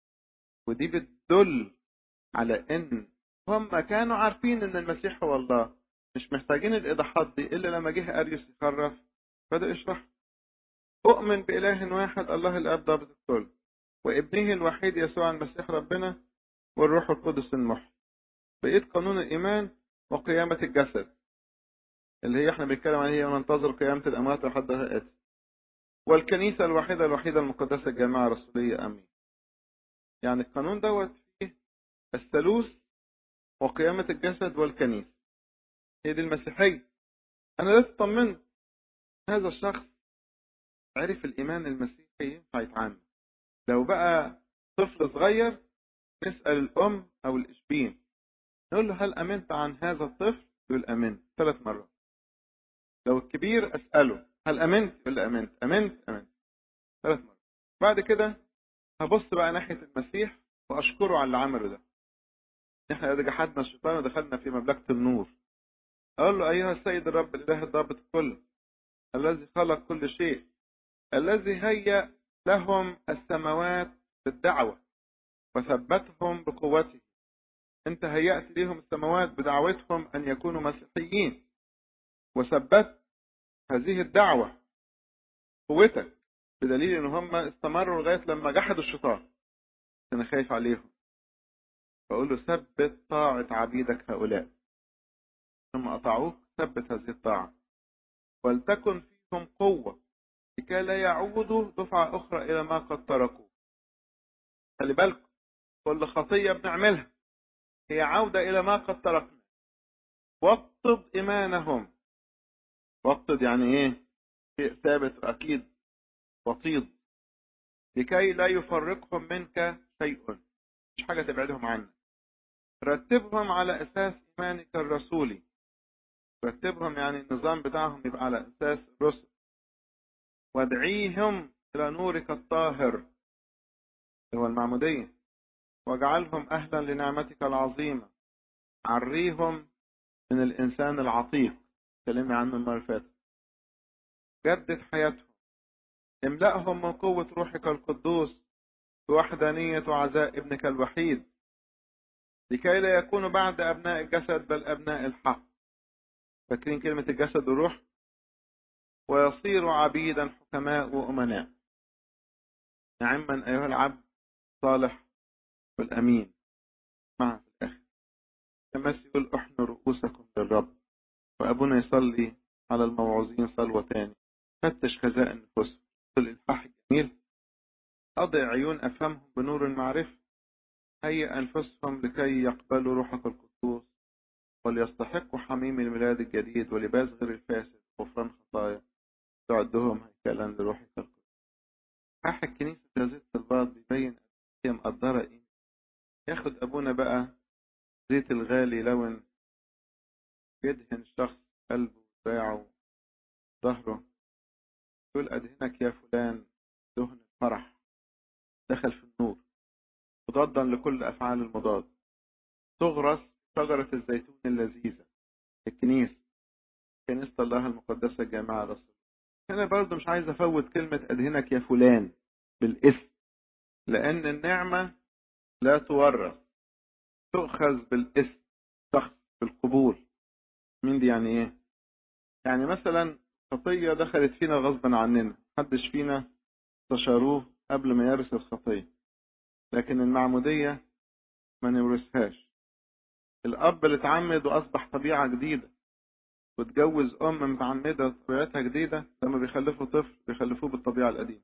ودي بتدل على ان هم كانوا عارفين ان المسيح هو الله مش محتاجين الايضاحات دي الا لما جه اريوس يخرف بدا يشرح اؤمن باله واحد الله الاب ضابط الكل وابنه الوحيد يسوع المسيح ربنا والروح القدس المحيي بقيت قانون الايمان وقيامه الجسد اللي هي احنا بنتكلم عليها وننتظر قيامه الاموات لحد هاتي والكنيسة الوحيدة الوحيدة المقدسة الجامعة الرسولية أمين يعني القانون دوت فيه الثالوث وقيامة الجسد والكنيسة هي دي المسيحية أنا لسه طمنت هذا الشخص عرف الإيمان المسيحي ينفع يتعامل لو بقى طفل صغير نسأل الأم أو الإشبين نقول له هل أمنت عن هذا الطفل؟ يقول أمنت ثلاث مرات لو الكبير أسأله هل امنت ولا امنت امنت امنت ثلاث مرات بعد كده هبص بقى ناحيه المسيح واشكره على اللي عمله ده احنا جحدنا الشيطان ودخلنا في مملكه النور اقول له ايها السيد الرب الاله الضابط الكل الذي خلق كل شيء الذي هيأ لهم السماوات بالدعوه وثبتهم بقوته انت هيأت لهم السماوات بدعوتهم ان يكونوا مسيحيين وثبت هذه الدعوة قوتك بدليل ان هم استمروا لغاية لما جحدوا الشيطان انا خايف عليهم بقول له ثبت طاعة عبيدك هؤلاء ثم أطاعوك ثبت هذه الطاعة ولتكن فيهم قوة لكي لا يعودوا دفعة أخرى إلى ما قد تركوا خلي بالكم كل خطية بنعملها هي عودة إلى ما قد تركنا وطد إيمانهم وطد يعني إيه شيء ثابت أكيد وطيد لكي لا يفرقهم منك شيء مش حاجة تبعدهم عنك رتبهم على أساس إيمانك الرسولي رتبهم يعني النظام بتاعهم يبقى على أساس الرسل وادعيهم إلى نورك الطاهر هو المعمودية واجعلهم أهلا لنعمتك العظيمة عريهم من الإنسان العتيق كلمة عنه المرة اللي فاتت جدد حياتهم املأهم من قوة روحك القدوس بوحدانية عزاء ابنك الوحيد لكي لا يكونوا بعد أبناء الجسد بل أبناء الحق فاكرين كلمة الجسد والروح ويصير عبيدا حكماء وأمناء نعما أيها العبد الصالح والأمين مع في الآخر كما يقول احنوا رؤوسكم للرب وأبونا يصلي على الموعوظين صلوة تاني فتش خزائن نفوسهم الإلحاح الجميل أضع عيون أفهمهم بنور المعرفة هيئ أنفسهم لكي يقبلوا روحك القدوس وليستحقوا حميم الميلاد الجديد ولباس غير الفاسد غفران خطايا تعدهم هيكلا لروحك القدوس إلحاح الكنيسة هذه الطلبات بيبين هي مقدرة إيه ياخد أبونا بقى زيت الغالي لون يدهن الشخص قلبه وباعه ظهره يقول أدهنك يا فلان دهن الفرح دخل في النور مضادا لكل أفعال المضاد تغرس شجرة الزيتون اللذيذة الكنيسة كنيسة الله المقدسة الجامعة الرسول هنا برضه مش عايز أفوت كلمة أدهنك يا فلان بالاسم لأن النعمة لا تورث تؤخذ بالاسم شخص بالقبول مين دي يعني ايه يعني مثلا خطية دخلت فينا غصبا عننا محدش فينا استشاروه قبل ما يرث الخطية لكن المعمودية ما نورثهاش الأب اللي اتعمد وأصبح طبيعة جديدة وتجوز أم متعمدة طبيعتها جديدة لما بيخلفوا طفل بيخلفوه بالطبيعة القديمة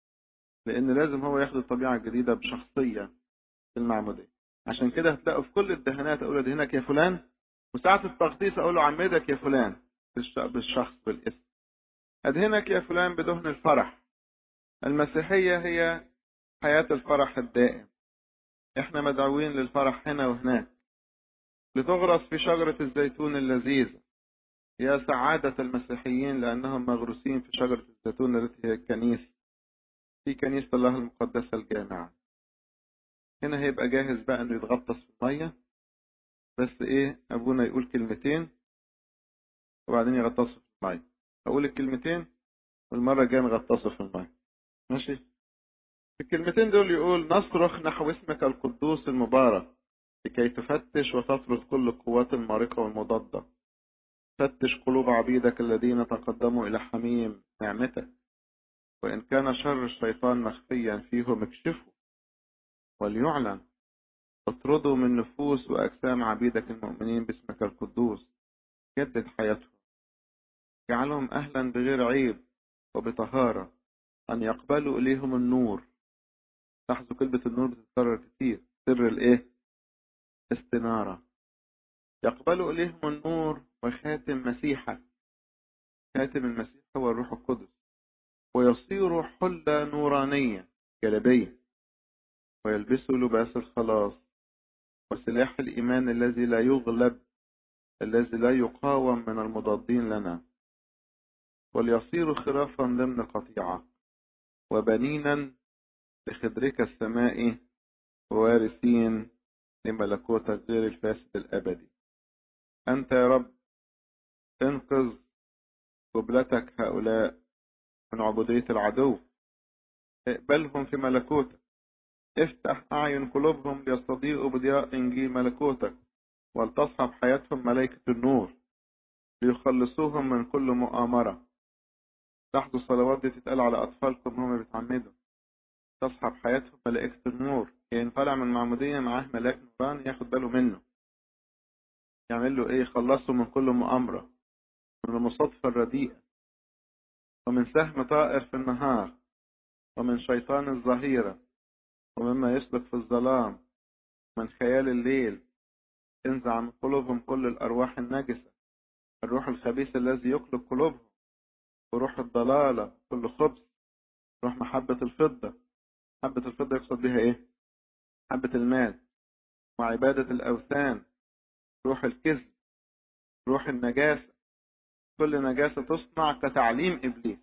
لأن لازم هو ياخد الطبيعة الجديدة بشخصية في المعمودية عشان كده هتلاقوا في كل الدهانات أقول أدهنك يا فلان وساعة التغطيس أقول له عمدك يا فلان بالشخص بالاسم أدهنك يا فلان بدهن الفرح المسيحية هي حياة الفرح الدائم احنا مدعوين للفرح هنا وهناك لتغرس في شجرة الزيتون اللذيذة يا سعادة المسيحيين لأنهم مغروسين في شجرة الزيتون التي هي الكنيسة في كنيسة الله المقدسة الجامعة هنا هيبقى جاهز بقى انه يتغطس في المية بس ايه ابونا يقول كلمتين وبعدين يغطسوا في المية اقول الكلمتين والمرة الجاية نغطسه في المية ماشي الكلمتين دول يقول نصرخ نحو اسمك القدوس المبارك لكي تفتش وتطرد كل القوات المارقة والمضادة فتش قلوب عبيدك الذين تقدموا إلى حميم نعمتك وإن كان شر الشيطان مخفيا فيهم اكشفه وليعلن اطردوا من نفوس وأجسام عبيدك المؤمنين باسمك القدوس جدد حياتهم اجعلهم أهلا بغير عيب وبطهارة أن يقبلوا إليهم النور لاحظوا كلمة النور بتتكرر كتير سر الإيه؟ استنارة يقبلوا إليهم النور وخاتم مسيحة خاتم المسيح هو الروح القدس ويصيروا حلة نورانية جلبية ويلبسوا لباس الخلاص وسلاح الإيمان الذي لا يغلب الذي لا يقاوم من المضادين لنا وليصيروا خرافا ضمن قطيعة وبنينا لخدرك السماء ووارثين لملكوتك غير الفاسد الأبدي أنت يا رب انقذ قبلتك هؤلاء من عبودية العدو اقبلهم في ملكوتك افتح أعين قلوبهم ليستضيئوا بضياء إنجيل ملكوتك ولتصحب حياتهم ملائكة النور ليخلصوهم من كل مؤامرة لاحظوا الصلوات دي تتقال على أطفالكم هم بيتعمدوا تصحب حياتهم ملائكة النور يعني طالع من المعمودية معاه ملاك نوراني ياخد باله منه يعمل له ايه يخلصه من كل مؤامرة من المصادفة الرديئة ومن سهم طائر في النهار ومن شيطان الظهيرة ومما يسلك في الظلام من خيال الليل انزع من قلوبهم كل الأرواح النجسة الروح الخبيث الذي يقلب قلوبهم وروح الضلالة كل خبث روح محبة الفضة محبة الفضة يقصد بها ايه محبة المال وعبادة الأوثان روح الكذب روح النجاسة كل نجاسة تصنع كتعليم إبليس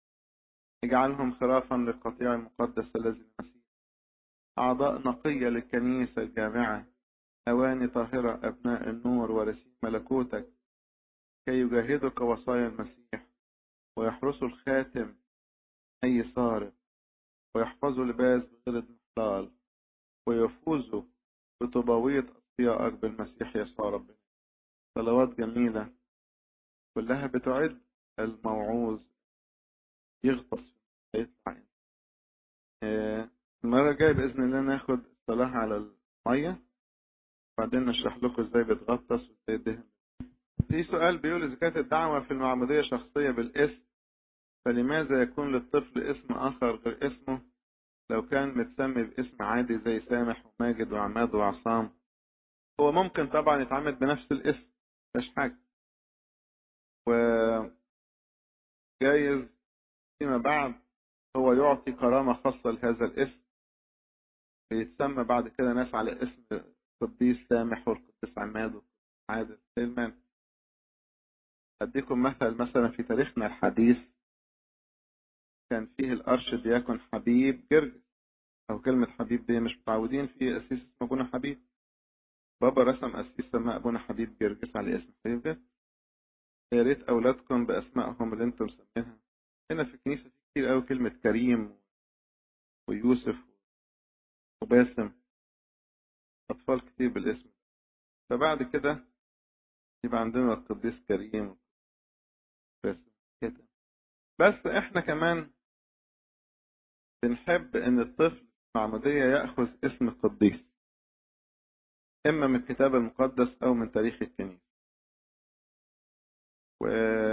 اجعلهم خرافا للقطيع المقدس الذي المسيح أعضاء نقية للكنيسة الجامعة أواني طاهرة أبناء النور ورثين ملكوتك كي يجاهدوا كوصايا المسيح ويحرسوا الخاتم أي صارف ويحفظوا لباس بغير الضال ويفوزوا بطوباوية أصفيائك بالمسيح يسوع ربنا صلوات جميلة كلها بتعد الموعوظ يغطس يطلع المرة الجاية بإذن الله ناخد الصلاة على المية بعدين نشرح لكم ازاي بتغطس وازاي الدهن في سؤال بيقول إذا كانت الدعوة في المعمودية شخصية بالاسم فلماذا يكون للطفل اسم آخر غير اسمه لو كان متسمي باسم عادي زي سامح وماجد وعماد وعصام هو ممكن طبعا يتعمد بنفس الاسم مفيش حاجة و جايز فيما بعد هو يعطي كرامة خاصة لهذا الاسم بيتسمى بعد كده ناس على اسم القديس سامح والقديس عماد والقديس عادل سلمان أديكم مثل مثلا في تاريخنا الحديث كان فيه الأرشدياكون حبيب جرجس أو كلمة حبيب دي مش متعودين في أسيس اسمه أبونا حبيب بابا رسم أسيس سماه أبونا حبيب جرجس على اسم حبيب جرجس يا ريت أولادكم بأسمائهم اللي أنتم مسمينها هنا في الكنيسة في كتير قوي كلمة كريم ويوسف وباسم أطفال كتير بالاسم فبعد كده يبقى عندنا القديس كريم باسم كده بس احنا كمان بنحب ان الطفل المعمودية يأخذ اسم القديس اما من الكتاب المقدس او من تاريخ الكنيسة و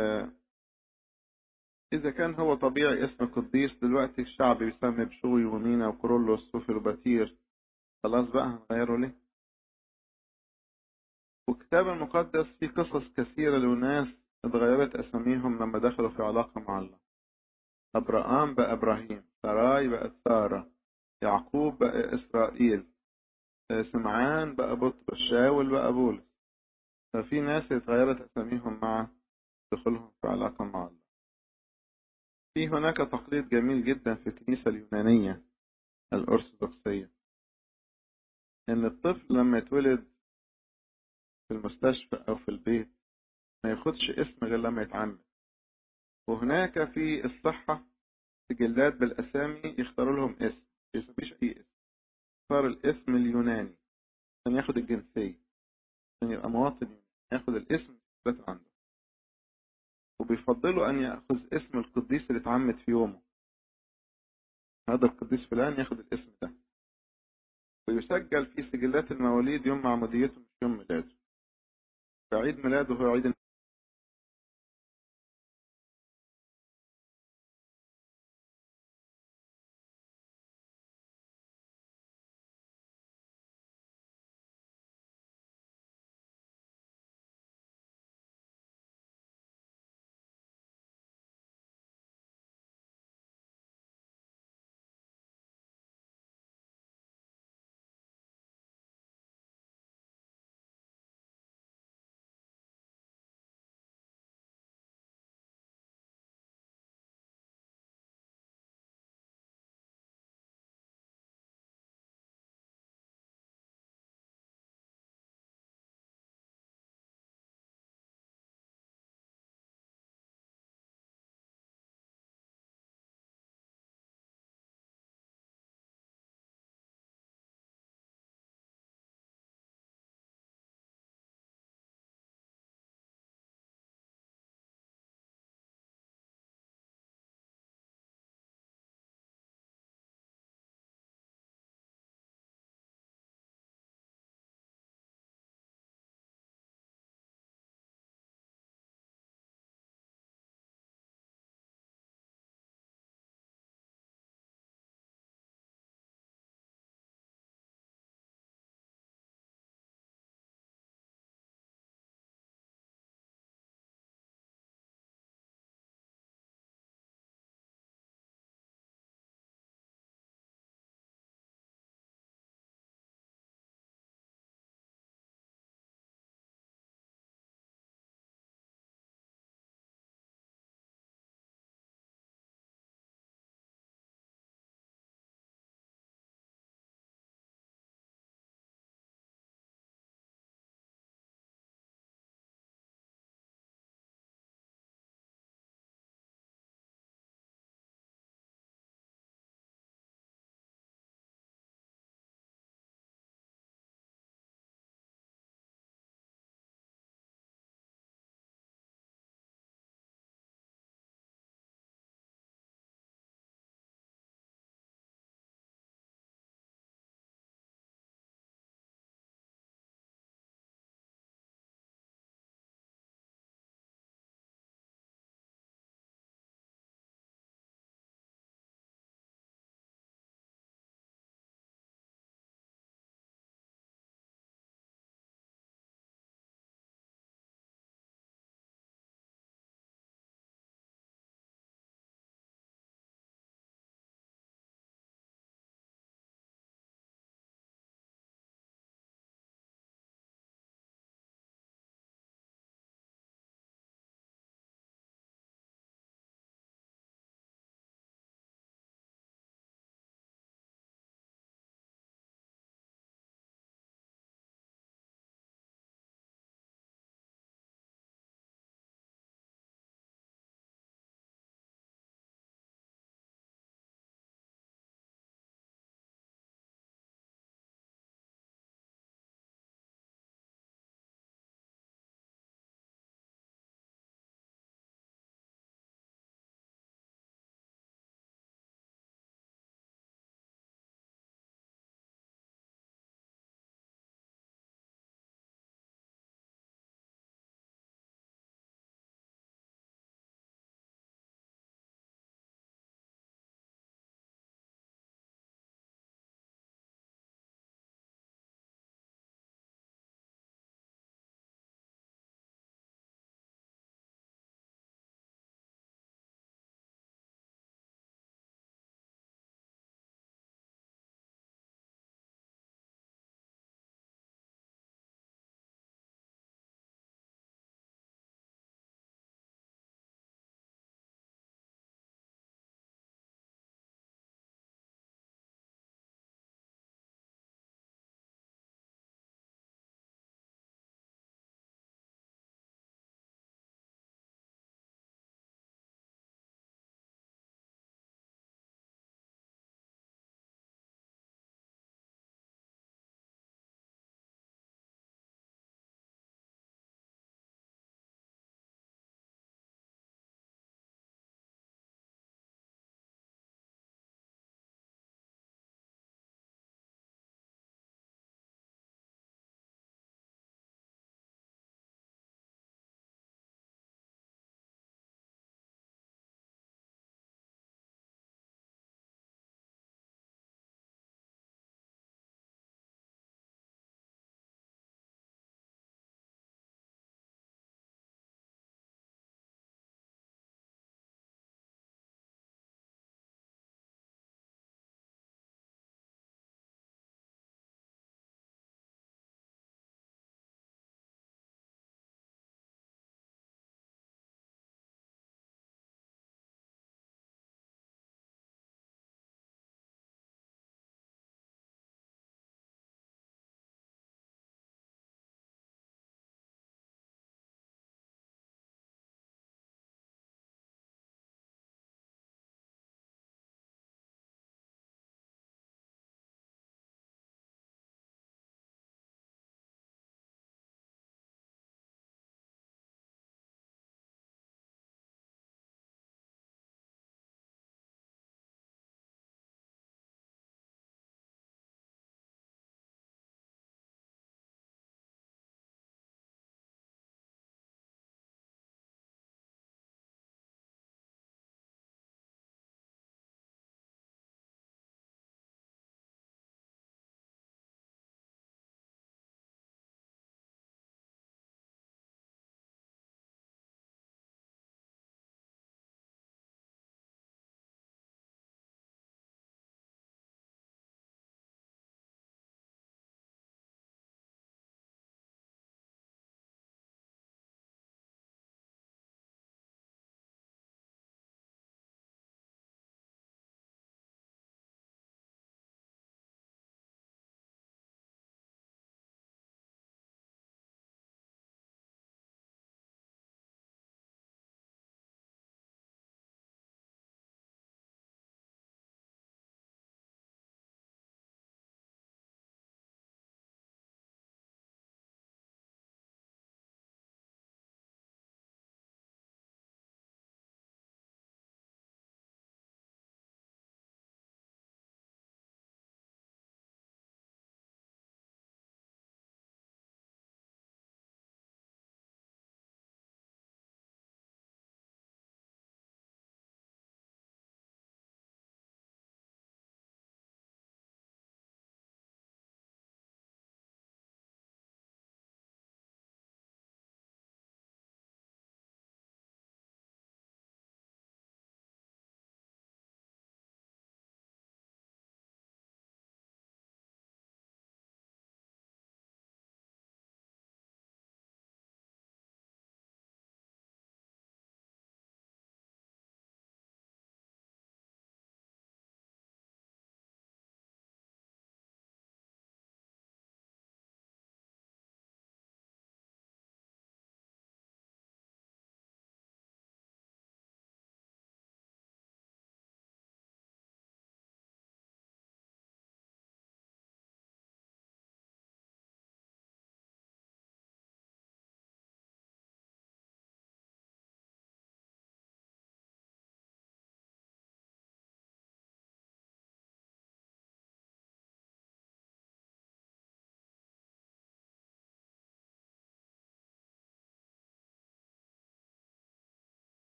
إذا كان هو طبيعي اسم القديس دلوقتي الشعب بيسمي بشوي ومينا وكورولوس وفيلوباتير خلاص بقى هنغيره ليه؟ والكتاب المقدس فيه قصص كثيرة لناس اتغيرت أساميهم لما دخلوا في علاقة مع الله أبراهام بقى إبراهيم سراي بقت سارة يعقوب بقى إسرائيل سمعان بقى بطرس شاول بقى بولس ففي ناس اتغيرت أساميهم مع دخولهم في علاقة مع الله في هناك تقليد جميل جدا في الكنيسة اليونانية الأرثوذكسية إن الطفل لما يتولد في المستشفى أو في البيت ما ياخدش اسم غير لما يتعمد وهناك في الصحة سجلات بالأسامي يختاروا لهم اسم ما يسميش أي اسم اختار الاسم اليوناني عشان ياخد الجنسية عشان يبقى مواطن يوناني ياخد الاسم اللي عنده وبيفضلوا أن يأخذ اسم القديس اللي اتعمد في يومه هذا القديس فلان ياخد الاسم ده ويسجل في سجلات المواليد يوم معموديته مش يوم ميلاده فعيد ميلاده هو عيد